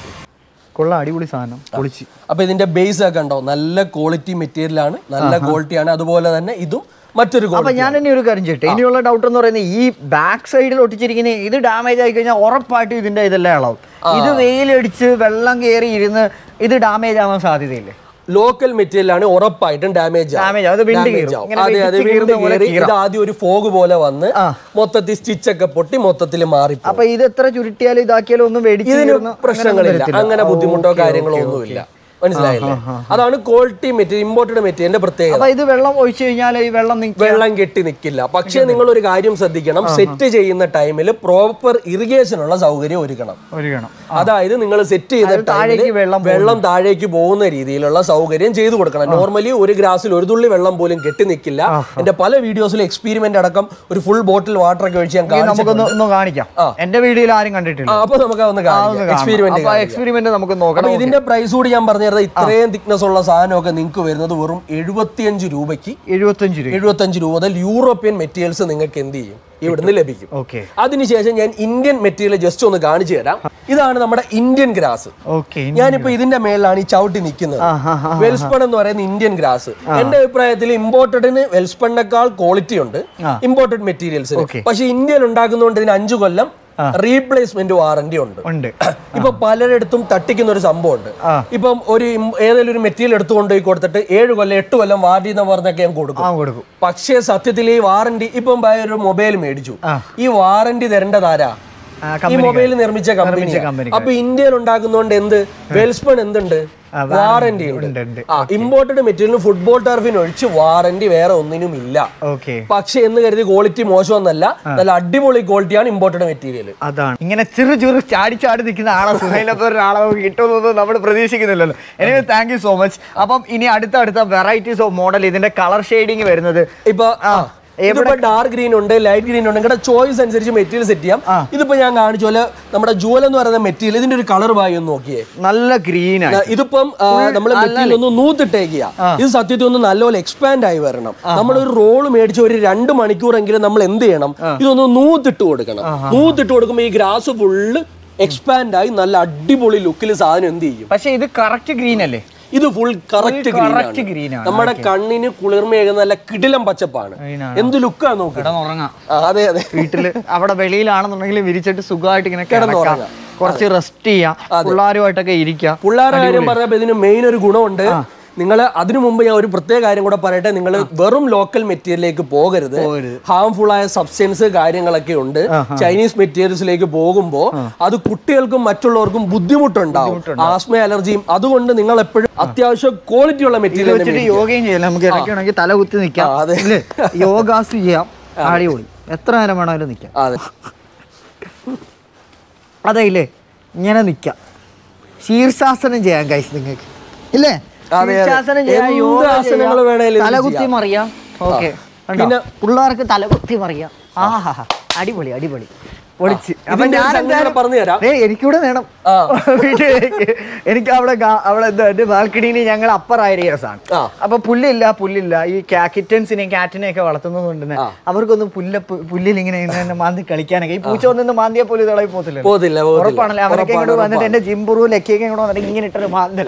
[SPEAKER 1] കൊള്ളാം അടിപൊളി സാധനം പൊളിച്ച്
[SPEAKER 2] അപ്പൊ ഇതിന്റെ ബേസ് ഒക്കെ ഉണ്ടോ നല്ല ക്വാളിറ്റി മെറ്റീരിയൽ ആണ് നല്ല ക്വാളിറ്റി ആണ് അതുപോലെ തന്നെ ഇതും മറ്റൊരു
[SPEAKER 1] അപ്പൊ
[SPEAKER 2] ക്വാളിറ്റി
[SPEAKER 1] ഞാൻ ഇനി ഒരു കാര്യം ചെയ്യട്ടെ ഇനിയുള്ള ഡൗട്ട് എന്ന് പറയുന്നത് ഈ ബാക്ക് സൈഡിൽ ഒട്ടിച്ചിരിക്കുന്ന ഇത് ഡാമേജ് ആയി കഴിഞ്ഞാൽ ഉറപ്പായിട്ടും ഇതിന്റെ ഇതെല്ലാം ഇളവും ഇത് വെയിലടിച്ച് വെള്ളം കയറി ഇരുന്ന് ഇത് ഡാമേജ് ആവാൻ സാധ്യതയില്ലേ
[SPEAKER 2] ലോക്കൽ മെറ്റീരിയൽ ആണ് ഉറപ്പായിട്ടും ഡാമേജ്
[SPEAKER 1] Damage ആവും. അത് wind കീറും. ഇങ്ങനെ
[SPEAKER 2] അതെ അതെ
[SPEAKER 1] വെച്ച്
[SPEAKER 2] വിണ്ട്
[SPEAKER 1] കീറുന്ന പോലെ
[SPEAKER 2] കയറി ഇത് ആദ്യം ഒരു ഫോഗ് പോലെ വന്ന്
[SPEAKER 1] ആ.
[SPEAKER 2] മൊത്തത്തിൽ സ്റ്റിച്ച് ഒക്കെ പൊട്ടി മൊത്തത്തിൽ മാറി
[SPEAKER 1] അപ്പൊ ഇത് എത്ര ചുരുട്ടിയാലും ഇതാക്കിയാലും ഒന്നും മേടിച്ച്
[SPEAKER 2] ഇതിന്
[SPEAKER 1] കീറുന്ന
[SPEAKER 2] പ്രശ്നങ്ങളില്ല
[SPEAKER 1] അങ്ങനെയൊന്നും
[SPEAKER 2] അങ്ങനെ
[SPEAKER 1] വരത്തില്ല.
[SPEAKER 2] ബുദ്ധിമുട്ടോ
[SPEAKER 1] ഓക്കേ,
[SPEAKER 2] കാര്യങ്ങളോ
[SPEAKER 1] ഓക്കേ,
[SPEAKER 2] ഒന്നുമില്ല മനസ്സിലായില്ലേ അതാണ് ക്വാളിറ്റി മെറ്റീരിയൽ ഇമ്പോർട്ടഡ് മെറ്റീരിയലിന്റെ പ്രത്യേകത
[SPEAKER 1] അപ്പൊ ഇത് വെള്ളം ഒഴിച്ചു കഴിഞ്ഞാൽ ഈ വെള്ളം നിൽക്കുക
[SPEAKER 2] വെള്ളം കെട്ടി നിൽക്കില്ല പക്ഷേ നിങ്ങൾ ഒരു കാര്യം ശ്രദ്ധിക്കണം സെറ്റ് ചെയ്യുന്ന ടൈമിൽ പ്രോപ്പർ ഇറിഗേഷൻ ഉള്ള സൗകര്യം ഒരുക്കണം
[SPEAKER 1] ഒരുക്കണം
[SPEAKER 2] അതായത് നിങ്ങൾ സെറ്റ് ചെയ്ത
[SPEAKER 1] അതായത് താഴേക്ക്
[SPEAKER 2] ടൈമിൽ
[SPEAKER 1] വെള്ളം
[SPEAKER 2] വെള്ളം താഴേക്ക് പോകുന്ന രീതിയിലുള്ള സൗകര്യം ചെയ്തു കൊടുക്കണം നോർമലി ഒരു ഗ്ലാസ്സിൽ ഒരു തുള്ളി വെള്ളം പോലും കെട്ടി നിൽക്കില്ല എന്റെ പല വീഡിയോസിലും എക്സ്പീരിമെന്റ് അടക്കം ഒരു ഫുൾ ബോട്ടിൽ വാട്ടർ ഒക്കെ ഒഴിച്ച് ഞാൻ കാണിച്ചിട്ടുണ്ട്
[SPEAKER 1] നമുക്കൊന്ന് ഒന്ന് കാണിക്കാം എന്റെ വീഡിയോയിൽ ആരും കണ്ടിട്ടില്ല
[SPEAKER 2] ആ, അപ്പൊ നമുക്ക് അതൊന്ന് കാണിക്കാം എക്സ്പീരിമെന്റ്
[SPEAKER 1] അപ്പൊ എക്സ്പെരിമെന്റ് നമുക്ക് നോക്കണം
[SPEAKER 2] അപ്പൊ ഇതിന്റെ പ്രൈസ് കൂടി ഞാൻ പറഞ്ഞു തരുന്നത് ഇത്രയും തിക്നെസ് ഉള്ള സാധനമൊക്കെ നിങ്ങൾക്ക് വരുന്നത് വെറും എഴുപത്തിയഞ്ച് രൂപയ്ക്ക്
[SPEAKER 1] എഴുപത്തഞ്ച് രൂപ
[SPEAKER 2] എഴുപത്തഞ്ച് രൂപ മുതൽ യൂറോപ്യൻ മെറ്റീരിയൽസ് നിങ്ങൾക്ക് എന്ത് ചെയ്യും ഇവിടുന്ന് ലഭിക്കും
[SPEAKER 1] ഓക്കെ
[SPEAKER 2] അതിനുശേഷം ഞാൻ ഇന്ത്യൻ മെറ്റീരിയൽ ജസ്റ്റ് ഒന്ന് കാണിച്ചു തരാം ഇതാണ് നമ്മുടെ ഇന്ത്യൻ ഗ്രാസ്
[SPEAKER 1] ഓക്കെ
[SPEAKER 2] ഞാനിപ്പോ ഇതിന്റെ മേലാണ് ഈ ചവിട്ടി നിൽക്കുന്നത് വെൽസ്പൺ എന്ന് പറയുന്ന ഇന്ത്യൻ ഗ്രാസ് എന്റെ അഭിപ്രായത്തിൽ ഇമ്പോർട്ടഡിന് വെൽസ്പണിനേക്കാൾ ക്വാളിറ്റി ഉണ്ട് ഇമ്പോർട്ടഡ് മെറ്റീരിയൽസിന് പക്ഷെ ഇന്ത്യയിൽ ഉണ്ടാക്കുന്നതുകൊണ്ട് ഇതിന് അഞ്ചു കൊല്ലം റീപ്ലേസ്മെന്റ് വാറന്റി ഉണ്ട്
[SPEAKER 1] ഉണ്ട്
[SPEAKER 2] ഇപ്പൊ പലരിടത്തും തട്ടിക്കുന്ന ഒരു സംഭവമുണ്ട് ഇപ്പം ഒരു ഇം- ഏതെങ്കിലും ഒരു മെറ്റീരിയൽ എടുത്തുകൊണ്ട് പോയി കൊടുത്തിട്ട് ഏഴ് കൊല്ലം എട്ട് കൊല്ലം വാറണ്ടി എന്ന് പറഞ്ഞൊക്കെ ഞാൻ കൊടുക്കും
[SPEAKER 1] ആ കൊടുക്കും
[SPEAKER 2] പക്ഷേ സത്യത്തിൽ ഈ വാറണ്ടി ഇപ്പം ഭയ ഒരു മൊബൈൽ മേടിച്ചു ഈ വാറണ്ടി തരേണ്ടതാരാ
[SPEAKER 1] ആ,
[SPEAKER 2] ഈ മൊബൈൽ നിർമ്മിച്ച കമ്പനി
[SPEAKER 1] company.
[SPEAKER 2] അപ്പൊ ഇന്ത്യയിൽ ഉണ്ടാക്കുന്നതുകൊണ്ട് എന്ത് വെൽസ്പൺ എന്തുണ്ട് വാറന്റി
[SPEAKER 1] ഉണ്ട്,
[SPEAKER 2] ഉണ്ട്
[SPEAKER 1] ഉണ്ട്.
[SPEAKER 2] ആ ഇമ്പോർട്ടഡ് മെറ്റീരിയലിന് ഫുട്ബോൾ ടർഫിന് ഒഴിച്ച് വാറന്റി വേറെ ഒന്നിനും ഇല്ല
[SPEAKER 1] ഓക്കെ
[SPEAKER 2] പക്ഷെ എന്ന് കരുതി ക്വാളിറ്റി മോശമൊന്നല്ല നല്ല അടിപൊളി ക്വാളിറ്റിയാണ് ഇമ്പോർട്ടഡ് മെറ്റീരിയൽ
[SPEAKER 1] അതാണ് ഇങ്ങനെ ചെറു ചെറു ചാടി ചാടി നിൽക്കുന്ന ആളെ സുഹൈലത്തെ ഒരാളെ നമുക്ക് കിട്ടുമെന്നൊന്നും നമ്മൾ പ്രതീക്ഷിക്കുന്നില്ലല്ലോ anyway thank you so much അപ്പം ഇനി അടുത്ത അടുത്ത വെറൈറ്റീസ് ഓഫ് മോഡൽ ഇതിന്റെ കളർ ഷെയ്ഡിങ് വരുന്നത്
[SPEAKER 2] ഇപ്പൊ ഇതിപ്പോ ഡാർക്ക് ഗ്രീൻ ഉണ്ട് ലൈറ്റ് ഗ്രീൻ ഉണ്ട് നിങ്ങളുടെ ചോയ്സ് അനുസരിച്ച് മെറ്റീരിയൽ സെറ്റ് ചെയ്യാം ഇതിപ്പോ ഞാൻ കാണിച്ച പോലെ നമ്മുടെ ജുവൽ എന്ന് പറയുന്ന മെറ്റീരിയൽ ഇതിന്റെ ഒരു കളർ ബായി ഒന്ന് നോക്കിയേ
[SPEAKER 1] നല്ല ഗ്രീൻ ആണ്
[SPEAKER 2] ആ, ഇതിപ്പം നമ്മൾ മെറ്റീരിയൽ ഒന്ന് നൂത്തിട്ടേക്കുക ഇത് സത്യത്തിൽ ഒന്ന് നല്ലപോലെ എക്സ്പാൻഡ് ആയി വരണം നമ്മൾ ഒരു റോൾ മേടിച്ച് ഒരു രണ്ട് മണിക്കൂറെങ്കിലും നമ്മൾ എന്ത് ചെയ്യണം ഇതൊന്ന് നൂത്തിട്ട് കൊടുക്കണം നൂത്തിട്ട് കൊടുക്കുമ്പോൾ ഈ ഗ്രാസ് ഫുള്ള് എക്സ്പാൻഡ് ആയി നല്ല അടിപൊളി ലുക്കിൽ സാധനം എന്ത് ചെയ്യും
[SPEAKER 1] പക്ഷെ ഇത് കറക്റ്റ് ഗ്രീൻ അല്ലേ
[SPEAKER 2] ഇത് full correct
[SPEAKER 1] correct
[SPEAKER 2] green
[SPEAKER 1] green ആണ്.
[SPEAKER 2] നമ്മുടെ കണ്ണിന് കുളിർമയേകുന്ന നല്ല കിടിലം പച്ചപ്പാണ്
[SPEAKER 1] Green
[SPEAKER 2] എന്ത് ലുക്കാണ് നോക്കുക
[SPEAKER 1] കിടന്നുറങ്ങാം
[SPEAKER 2] ആ, അതെ അതെ
[SPEAKER 1] വീട്ടില് അവിടെ വെളിയിലാണെന്നുണ്ടെങ്കിൽ വിരിച്ചിട്ട് സുഖമായിട്ട് ഇങ്ങനെ കിടക്കാം
[SPEAKER 2] കിടന്നുറങ്ങാം.
[SPEAKER 1] കുറച്ച് റെസ്റ്റ് ചെയ്യാം പിള്ളേരുമായിട്ടൊക്കെ ഇരിക്കാം
[SPEAKER 2] പിള്ളേരുടെ കാര്യം പറഞ്ഞപ്പോൾ ഇതിന് മെയിൻ ഒരു ഗുണമുണ്ട് നിങ്ങൾ അതിനു മുമ്പ് ഞാൻ ഒരു പ്രത്യേക കാര്യം കൂടെ പറയട്ടെ നിങ്ങൾ വെറും ലോക്കൽ മെറ്റീരിയലിലേക്ക് പോകരുത്
[SPEAKER 1] പോകരുത്.
[SPEAKER 2] ഹാംഫുൾ ആയ സബ്സ്റ്റൻസ് കാര്യങ്ങളൊക്കെ ഉണ്ട് ചൈനീസ് മെറ്റീരിയൽസിലേക്ക് പോകുമ്പോൾ അത് കുട്ടികൾക്കും മറ്റുള്ളവർക്കും ബുദ്ധിമുട്ടുണ്ടാവും ആസ്മ അലർജിയും അതുകൊണ്ട് നിങ്ങൾ എപ്പോഴും അത്യാവശ്യം ക്വാളിറ്റി ഉള്ള
[SPEAKER 1] ഇത് വെച്ചിട്ട്
[SPEAKER 2] മെറ്റീരിയൽ
[SPEAKER 1] യോഗയും ചെയ്യാം നമുക്ക് ഇടയ്ക്കാണെങ്കിൽ തല കുത്തി നിൽക്കാം
[SPEAKER 2] ആ, അതെ.
[SPEAKER 1] ഇല്ലേ യോഗാസ് ചെയ്യാം അടിപൊളി എത്ര നേരം വേണമെങ്കിലും നിൽക്കാം
[SPEAKER 2] അതെ
[SPEAKER 1] അതെ ഇല്ലേ ഇങ്ങനെ നിൽക്കാം ശീർഷാസനം ചെയ്യാം കൈസ് നിങ്ങൾക്ക് ഇല്ലേ
[SPEAKER 2] അതെ.
[SPEAKER 1] ശീർഷാസനം ചെയ്യാം
[SPEAKER 2] എന്ത്
[SPEAKER 1] യോഗ
[SPEAKER 2] ആസനങ്ങൾ
[SPEAKER 1] ചെയ്യാം,
[SPEAKER 2] വേണേലും ഇത്
[SPEAKER 1] തലകുത്തി
[SPEAKER 2] ചെയ്യാം.
[SPEAKER 1] മറിയാം ഓക്കെ
[SPEAKER 2] പിന്നെ-
[SPEAKER 1] പിള്ളേർക്ക് തലകുത്തി മറിയാം ആഹാ അടിപൊളി അടിപൊളി പൊളിച്ച് അപ്പൊ
[SPEAKER 2] ഇതിന്റെ ഒരു
[SPEAKER 1] ഞാൻ
[SPEAKER 2] സംഗതി
[SPEAKER 1] എന്തായാലും
[SPEAKER 2] പറഞ്ഞു തരാം.
[SPEAKER 1] ഏ എനിക്കൂടെ വേണം
[SPEAKER 2] ആ.
[SPEAKER 1] വീട്ടിലേക്ക് എനിക്ക് അവിടെ ഗാ- അവിടെ എന്താ എന്റെ ബാൽക്കണിയിൽ ഞങ്ങൾ അപ്പർ ഏരിയസ് ആണ്
[SPEAKER 2] ആ.
[SPEAKER 1] അപ്പൊ പുല്ലില്ല പുല്ലില്ല ഈ കിറ്റൻസിനെയും കാറ്റിനെയും ഒക്കെ വളർത്തുന്നത് കൊണ്ട്
[SPEAKER 2] ആ.
[SPEAKER 1] അവർക്കൊന്നും പുല്ല പുല്ലിൽ ഇങ്ങനെ ഇങ്ങനെ മാന്തി കളിക്കാനൊക്കെ ഈ പൂച്ച വന്നിന്ന് മാന്തിയ പുല്ല് തിളയി പോകത്തില്ല
[SPEAKER 2] പോകത്തില്ല, പോകത്തില്ല.
[SPEAKER 1] ഉറപ്പാണല്ലോ അവരൊക്കെ
[SPEAKER 2] ഉറപ്പാണ്,
[SPEAKER 1] ഇങ്ങോട്ട് വന്നിട്ട് എന്റെ ജിംബുറു ലക്കിയൊക്കെ ഇങ്ങോട്ട് വന്നിട്ട് ഇങ്ങനെ ഇട്ടൊരു മാന്തല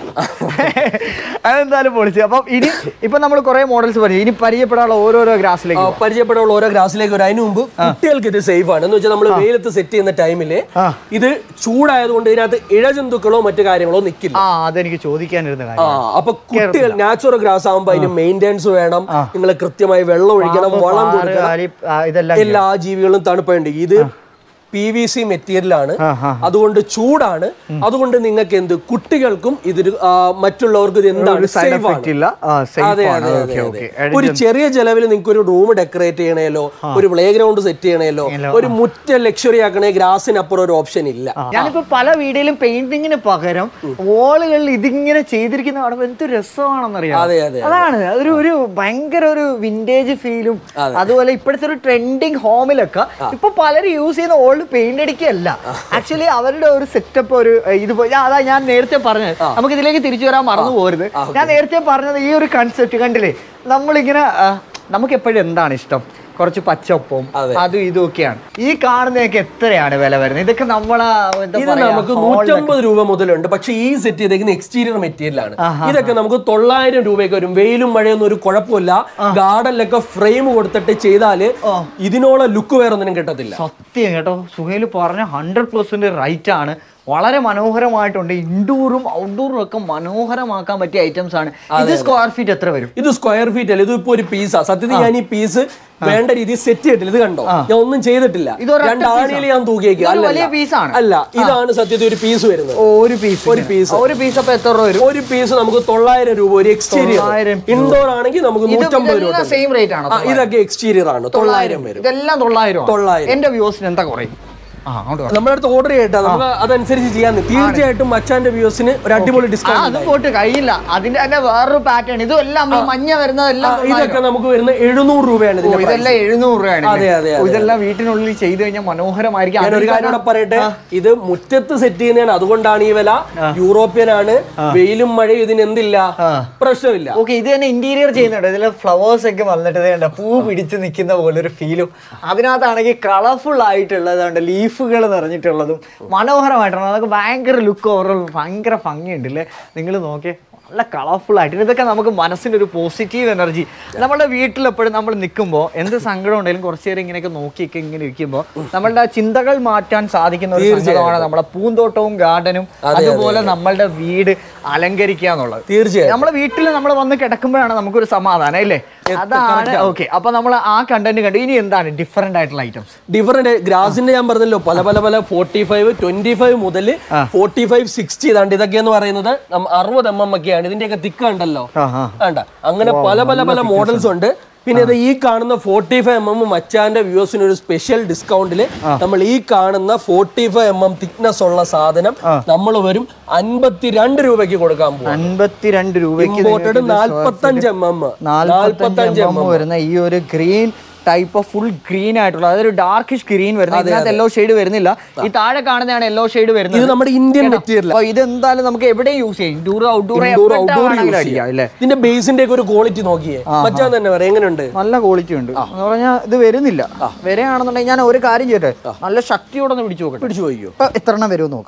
[SPEAKER 1] അതെന്തായാലും പൊളിച്ചു അപ്പം ഇനി ഇപ്പൊ നമ്മൾ കുറെ മോഡൽസ് പറഞ്ഞു ഇനി പരിചയപ്പെടാനുള്ള ഓരോരോ ഗ്രാസിലേക്ക്
[SPEAKER 2] ആ, പരിചയപ്പെടാനുള്ള ഓരോ ഗ്രാസിലേക്ക് വരും അതിന് മുമ്പ് കുട്ടികൾക്ക് ഇത് സേഫ് ആണ് എന്ന് വെച്ചാൽ നമ്മൾ വെയിലത്ത് സെറ്റ് ചെയ്യുന്ന ടൈമില്
[SPEAKER 1] ആ.
[SPEAKER 2] ഇത് ചൂടായതുകൊണ്ട് ഇതിനകത്ത് ഇഴജന്തുക്കളോ മറ്റു കാര്യങ്ങളോ നിക്കില്ല
[SPEAKER 1] ആ അതെനിക്ക് ചോദിക്കാനിരുന്ന
[SPEAKER 2] ആ
[SPEAKER 1] കാര്യം
[SPEAKER 2] അപ്പൊ കുട്ടികൾ നാച്ചുറൽ ഗ്രാസ് ആകുമ്പോ അതിന് മെയിൻ്റെനൻസ് വേണം നിങ്ങൾ കൃത്യമായി വെള്ളം ഒഴിക്കണം വളം
[SPEAKER 1] പാറ്,
[SPEAKER 2] കൊടുക്കണം
[SPEAKER 1] അരി, ആ, ഇതെല്ലാം
[SPEAKER 2] എല്ലാ ജീവികളും തണുപ്പുണ്ട് ഇത് പി വി സി മെറ്റീരിയൽ ആണ്
[SPEAKER 1] ആ, ആ.
[SPEAKER 2] അതുകൊണ്ട് ചൂടാണ് അതുകൊണ്ട് നിങ്ങൾക്ക് എന്ത് കുട്ടികൾക്കും ഇതിന് ആ, മറ്റുള്ളവർക്കും ഇത് എന്താണ്
[SPEAKER 1] സൈഡ്
[SPEAKER 2] safe ആണ്.
[SPEAKER 1] എഫക്റ്റ് ഇല്ല ആ, safe
[SPEAKER 2] അതെ,
[SPEAKER 1] ആണ്.
[SPEAKER 2] അതെ,
[SPEAKER 1] ഓക്കേ,
[SPEAKER 2] അതെ,
[SPEAKER 1] ഓക്കേ.
[SPEAKER 2] അതെ. ഒരു ചെറിയ ചെലവിൽ നിങ്ങൾക്ക് ഒരു റൂം ഡെക്കറേറ്റ് ചെയ്യണേലോ ഒരു പ്ലേ ഗ്രൗണ്ട് സെറ്റ് ചെയ്യണേലോ ഒരു മുറ്റ ലക്ഷറി ആക്കണേ ഗ്രാസിനപ്പുറം ഒരു ഓപ്ഷൻ ഇല്ല
[SPEAKER 1] ഞാനിപ്പോ പല വീഡിയോയിലും പെയിന്റിങ്ങിന് പകരം വോളുകളിൽ ഇതിങ്ങനെ ചെയ്തിരിക്കുന്ന കാണുമ്പോൾ എന്ത് രസമാണെന്നറിയാം
[SPEAKER 2] അതെ, അതെ,
[SPEAKER 1] അതാണ് ഒരു ഒരു ഭയങ്കര ഒരു വിന്റേജ് ഫീലും അതുപോലെ ഇപ്പോഴത്തെ ഒരു ട്രെൻഡിങ് ഹോമിലൊക്കെ ഇപ്പൊ പലരും യൂസ് ചെയ്യുന്ന ഓൾഡ് പെയിന്റ് അടിക്കല്ല ആക്ച്വലി അവരുടെ ഒരു സെറ്റപ്പ് ഒരു ഇത് പോ- ഞാൻ- അതാ ഞാൻ നേരത്തെ പറഞ്ഞത് നമുക്ക് ഇതിലേക്ക് തിരിച്ചു വരാൻ മറന്നു പോരുത് ഞാൻ നേരത്തെ പറഞ്ഞത് ഈ ഒരു കൺസെപ്റ്റ് കണ്ടില്ലേ നമ്മളിങ്ങനെ ആ, നമുക്ക് എപ്പോഴും എന്താണ് ഇഷ്ടം കുറച്ച് പച്ചപ്പും
[SPEAKER 2] അതെ.
[SPEAKER 1] അതും ഇതും ഒക്കെയാണ് ഈ കാണുന്നതൊക്കെ എത്രയാണ് വില വരുന്നത് ഇതൊക്കെ നമ്മളെ എന്താ
[SPEAKER 2] ഇത്
[SPEAKER 1] പറയാ,
[SPEAKER 2] നമുക്ക്
[SPEAKER 1] hall ലൊക്കെ-
[SPEAKER 2] നൂറ്റമ്പത് രൂപ മുതലുണ്ട് പക്ഷെ ഈ സെറ്റ് ചെയ്തേക്കുന്ന എക്സ്റ്റീരിയർ മെറ്റീരിയൽ ആണ് ഇതൊക്കെ നമുക്ക് തൊള്ളായിരം രൂപയൊക്കെ വരും വെയിലും മഴയൊന്നും ഒരു കുഴപ്പമില്ല ഗാർഡനിലൊക്കെ ഫ്രെയിം കൊടുത്തിട്ട് ചെയ്താല് ഇതിനോളം ലുക്ക് വേറെ ഒന്നിനും കിട്ടത്തില്ല
[SPEAKER 1] സത്യം കേട്ടോ സുഹേൽ പറഞ്ഞ ഹൺഡ്രഡ് പെർസെന്റ് റൈറ്റ് ആണ് വളരെ മനോഹരമായിട്ടുണ്ട് ഇൻഡോറും ഔട്ട്ഡോറും ഒക്കെ മനോഹരമാക്കാൻ പറ്റിയ ഐറ്റംസ് ആണ് ഇത് സ്ക്വയർ ഫീറ്റ് എത്ര വരും
[SPEAKER 2] ഇത് സ്ക്വയർ ഫീറ്റ് അല്ല ഇത് ഇപ്പൊ ഒരു പീസാ സത്യത്തിൽ ഞാൻ ഈ പീസ് വേണ്ട രീതിയിൽ സെറ്റ് ചെയ്തിട്ടില്ല ഇത് കണ്ടോ ഞാൻ ഒന്നും ചെയ്തിട്ടില്ല
[SPEAKER 1] ഇത് ഒരൊറ്റ
[SPEAKER 2] രണ്ട് ആണിയിൽ ഞാൻ തൂക്കിയേക്ക്
[SPEAKER 1] ഇതൊരു
[SPEAKER 2] അല്ല
[SPEAKER 1] വലിയ piece-ആണ്.
[SPEAKER 2] അല്ല ഇതാണ് സത്യത്തിൽ ഒരു പീസ് വരുന്നത്
[SPEAKER 1] ഓ, ഒരു പീസ്
[SPEAKER 2] ഒരു piece.
[SPEAKER 1] ഒരു പീസ് അപ്പൊ എത്ര രൂപ വരും
[SPEAKER 2] ഒരു പീസ് നമുക്ക് തൊള്ളായിരം രൂപ ഒരു എക്സ്റ്റീരിയർ
[SPEAKER 1] 900 രൂപ.
[SPEAKER 2] ഇൻഡോർ ആണെങ്കിൽ നമുക്ക് നൂറ്റമ്പത് രൂപ തൊട്ട്.
[SPEAKER 1] സെയിം റേറ്റ് ആണോ
[SPEAKER 2] ആ, ഇതൊക്കെ എക്സ്റ്റീരിയർ ആണ് തൊള്ളായിരം വരും
[SPEAKER 1] ഇതെല്ലാം തൊള്ളായിരം
[SPEAKER 2] തൊള്ളായിരം.
[SPEAKER 1] എന്റെ വ്യൂസിന് എന്താ കുറയും ആ അങ്ങോട്ട് വാ.
[SPEAKER 2] നമ്മുടെ അടുത്ത് ഓർഡർ ചെയ്യട്ടെ നമുക്ക് അതനുസരിച്ച് ചെയ്യാൻ തീർച്ചയായിട്ടും മച്ചാന്റെ വ്യൂസിന് ഒരു അടിപൊളി
[SPEAKER 1] ആ
[SPEAKER 2] ഡിസ്കൗണ്ട്
[SPEAKER 1] അത് പോട്ട് കഴിയില്ല അതിന്റെ തന്നെ വേറൊരു പാറ്റേൺ ഇതും എല്ലാം ഈ മഞ്ഞ വരുന്നതെല്ലാം
[SPEAKER 2] ഇതൊക്കെ നമുക്ക് വരുന്ന എഴുന്നൂറ് രൂപയാണ്
[SPEAKER 1] ഓ,
[SPEAKER 2] ഇതിന്റെ price.
[SPEAKER 1] ഇതെല്ലാം എഴുന്നൂറ് രൂപയാണ്
[SPEAKER 2] അതെ, അതെ, അതെ,
[SPEAKER 1] ഇതെല്ലാം വീട്ടിനുള്ളിൽ ചെയ്ത് കഴിഞ്ഞാൽ മനോഹരമായിരിക്കും
[SPEAKER 2] ഞാൻ ഒരു
[SPEAKER 1] അതിൽ
[SPEAKER 2] കാര്യം
[SPEAKER 1] തന്നെ-
[SPEAKER 2] കൂടെ പറയട്ടെ ഇത് മുറ്റത്ത് സെറ്റ് ചെയ്യുന്നതാണ് അതുകൊണ്ടാണ് ഈ വില യൂറോപ്യൻ ആണ് വെയിലും മഴയും ഇതിന് എന്തില്ല
[SPEAKER 1] ആ.
[SPEAKER 2] പ്രശ്നമില്ല
[SPEAKER 1] ഓക്കെ ഇത് തന്നെ ഇന്റീരിയർ ചെയ്യുന്നുണ്ട് ഇതിൽ ഫ്ലവേഴ്സ് ഒക്കെ വന്നിട്ട് ഇത് കണ്ട പൂ പിടിച്ച് നിൽക്കുന്ന പോലെ ഒരു ഫീലും അതിനകത്താണെങ്കിൽ കളർഫുൾ ആയിട്ടുള്ളതുണ്ട് ലീഫുകൾ നിറഞ്ഞിട്ടുള്ളതും മനോഹരമായിട്ടാണ് അതൊക്കെ ഭയങ്കര ലുക്ക് ഓവറോൾ ഭയങ്കര ഭംഗിയുണ്ട് അല്ലേ നിങ്ങൾ നോക്കിയേ നല്ല കളർഫുൾ ആയിട്ട് ഇതൊക്കെ നമുക്ക് മനസ്സിൻ്റെ ഒരു പോസിറ്റീവ് എനർജി നമ്മുടെ വീട്ടിൽ എപ്പോഴും നമ്മൾ നിൽക്കുമ്പോൾ എന്ത് സങ്കടം ഉണ്ടെങ്കിലും കുറച്ച് നേരം ഇങ്ങനെയൊക്കെ നോക്കിയൊക്കെ ഇങ്ങനെ ഇരിക്കുമ്പോൾ നമ്മളുടെ ചിന്തകൾ മാറ്റാൻ സാധിക്കുന്ന ഒരു സംഗതമാണ് നമ്മുടെ പൂന്തോട്ടവും ഗാർഡനും അതുപോലെ നമ്മളുടെ വീട് അലങ്കരിക്കുക എന്നുള്ളത്
[SPEAKER 2] തീർച്ചയായും
[SPEAKER 1] നമ്മളെ വീട്ടിൽ നമ്മൾ വന്ന് കിടക്കുമ്പോഴാണ് നമുക്കൊരു സമാധാനം അല്ലേ അതാണ് ഓക്കെ അപ്പൊ നമ്മൾ ആ കണ്ടന്റ് കണ്ടു ഇനി എന്താണ് ഡിഫറെന്റ് ആയിട്ടുള്ള ഐറ്റംസ്
[SPEAKER 2] ഡിഫറെന്റ് ഗ്രാസിന്റെ ഞാൻ പറഞ്ഞല്ലോ പല പല പല ഫോർട്ടി ഫൈവ് ട്വന്റി ഫൈവ് മുതൽ ഫോർട്ടി ഫൈവ് സിക്സ്റ്റി ഇതാണ്ട് ഇതൊക്കെ എന്ന് പറയുന്നത് നമ്മ- അറുപത് എം എം ഒക്കെയാണ് ഇതിന്റെയൊക്കെ തിക്ക് ഉണ്ടല്ലോ വേണ്ട അങ്ങനെ പല പല പല മോഡൽസ് ഉണ്ട് പിന്നെ ഇത് ഈ കാണുന്ന ഫോർട്ടി ഫൈവ് എം എം മച്ചാന്റെ വ്യൂസിന് ഒരു സ്പെഷ്യൽ ഡിസ്കൗണ്ടിൽ നമ്മൾ ഈ കാണുന്ന forty five M M thickness ഉള്ള സാധനം നമ്മൾ വരും അൻപത്തിരണ്ട് രൂപയ്ക്ക് കൊടുക്കാൻ പോകും
[SPEAKER 1] അൻപത്തിരണ്ട് രൂപയ്ക്ക്
[SPEAKER 2] ഇമ്പോർട്ടഡ് നാൽപ്പത്തഞ്ച് എം എം
[SPEAKER 1] നാൽപ്പത്തഞ്ച് എം വരുന്ന ഈ ഒരു green type of full green ആയിട്ടുള്ള അതായത് ഒരു ഡാർക്കിഷ് ഗ്രീൻ വരുന്നത് ഇതിനകത്ത് യെല്ലോ ഷെയ്ഡ് വരുന്നില്ല ഈ താഴെ കാണുന്നതാണ് യെല്ലോ ഷെയ്ഡ്
[SPEAKER 2] ഇത്
[SPEAKER 1] വരുന്നത്
[SPEAKER 2] നമ്മുടെ ഇന്ത്യൻ മെറ്റീരിയൽ
[SPEAKER 1] അപ്പൊ ഇത് എന്തായാലും നമുക്ക് എവിടെ യൂസ് ചെയ്യും ഇൻഡോർ ഔട്ട്ഡോർ
[SPEAKER 2] ഇൻഡോർ ഔട്ട്ഡോർ
[SPEAKER 1] അടിക്കാം അല്ലേ
[SPEAKER 2] ഇതിന്റെ ബേസിന്റെ ഒക്കെ ഒരു ക്വാളിറ്റി നോക്കിയേ മച്ചാൻ തന്നെ പറയാം എങ്ങനെയുണ്ട്
[SPEAKER 1] നല്ല ക്വാളിറ്റി ഉണ്ട് എന്ന് പറഞ്ഞാൽ ഇത് വരുന്നില്ല വരികയാണെന്നുണ്ടെങ്കിൽ ഞാൻ ഒരു കാര്യം ചെയ്യട്ടെ നല്ല ശക്തിയോടെ ഒന്ന് പിടിച്ചു നോക്കട്ടെ
[SPEAKER 2] പിടിച്ചു പോയിക്കോ
[SPEAKER 1] ഇപ്പൊ എത്ര എണ്ണം വരുമെന്ന് നോക്കാം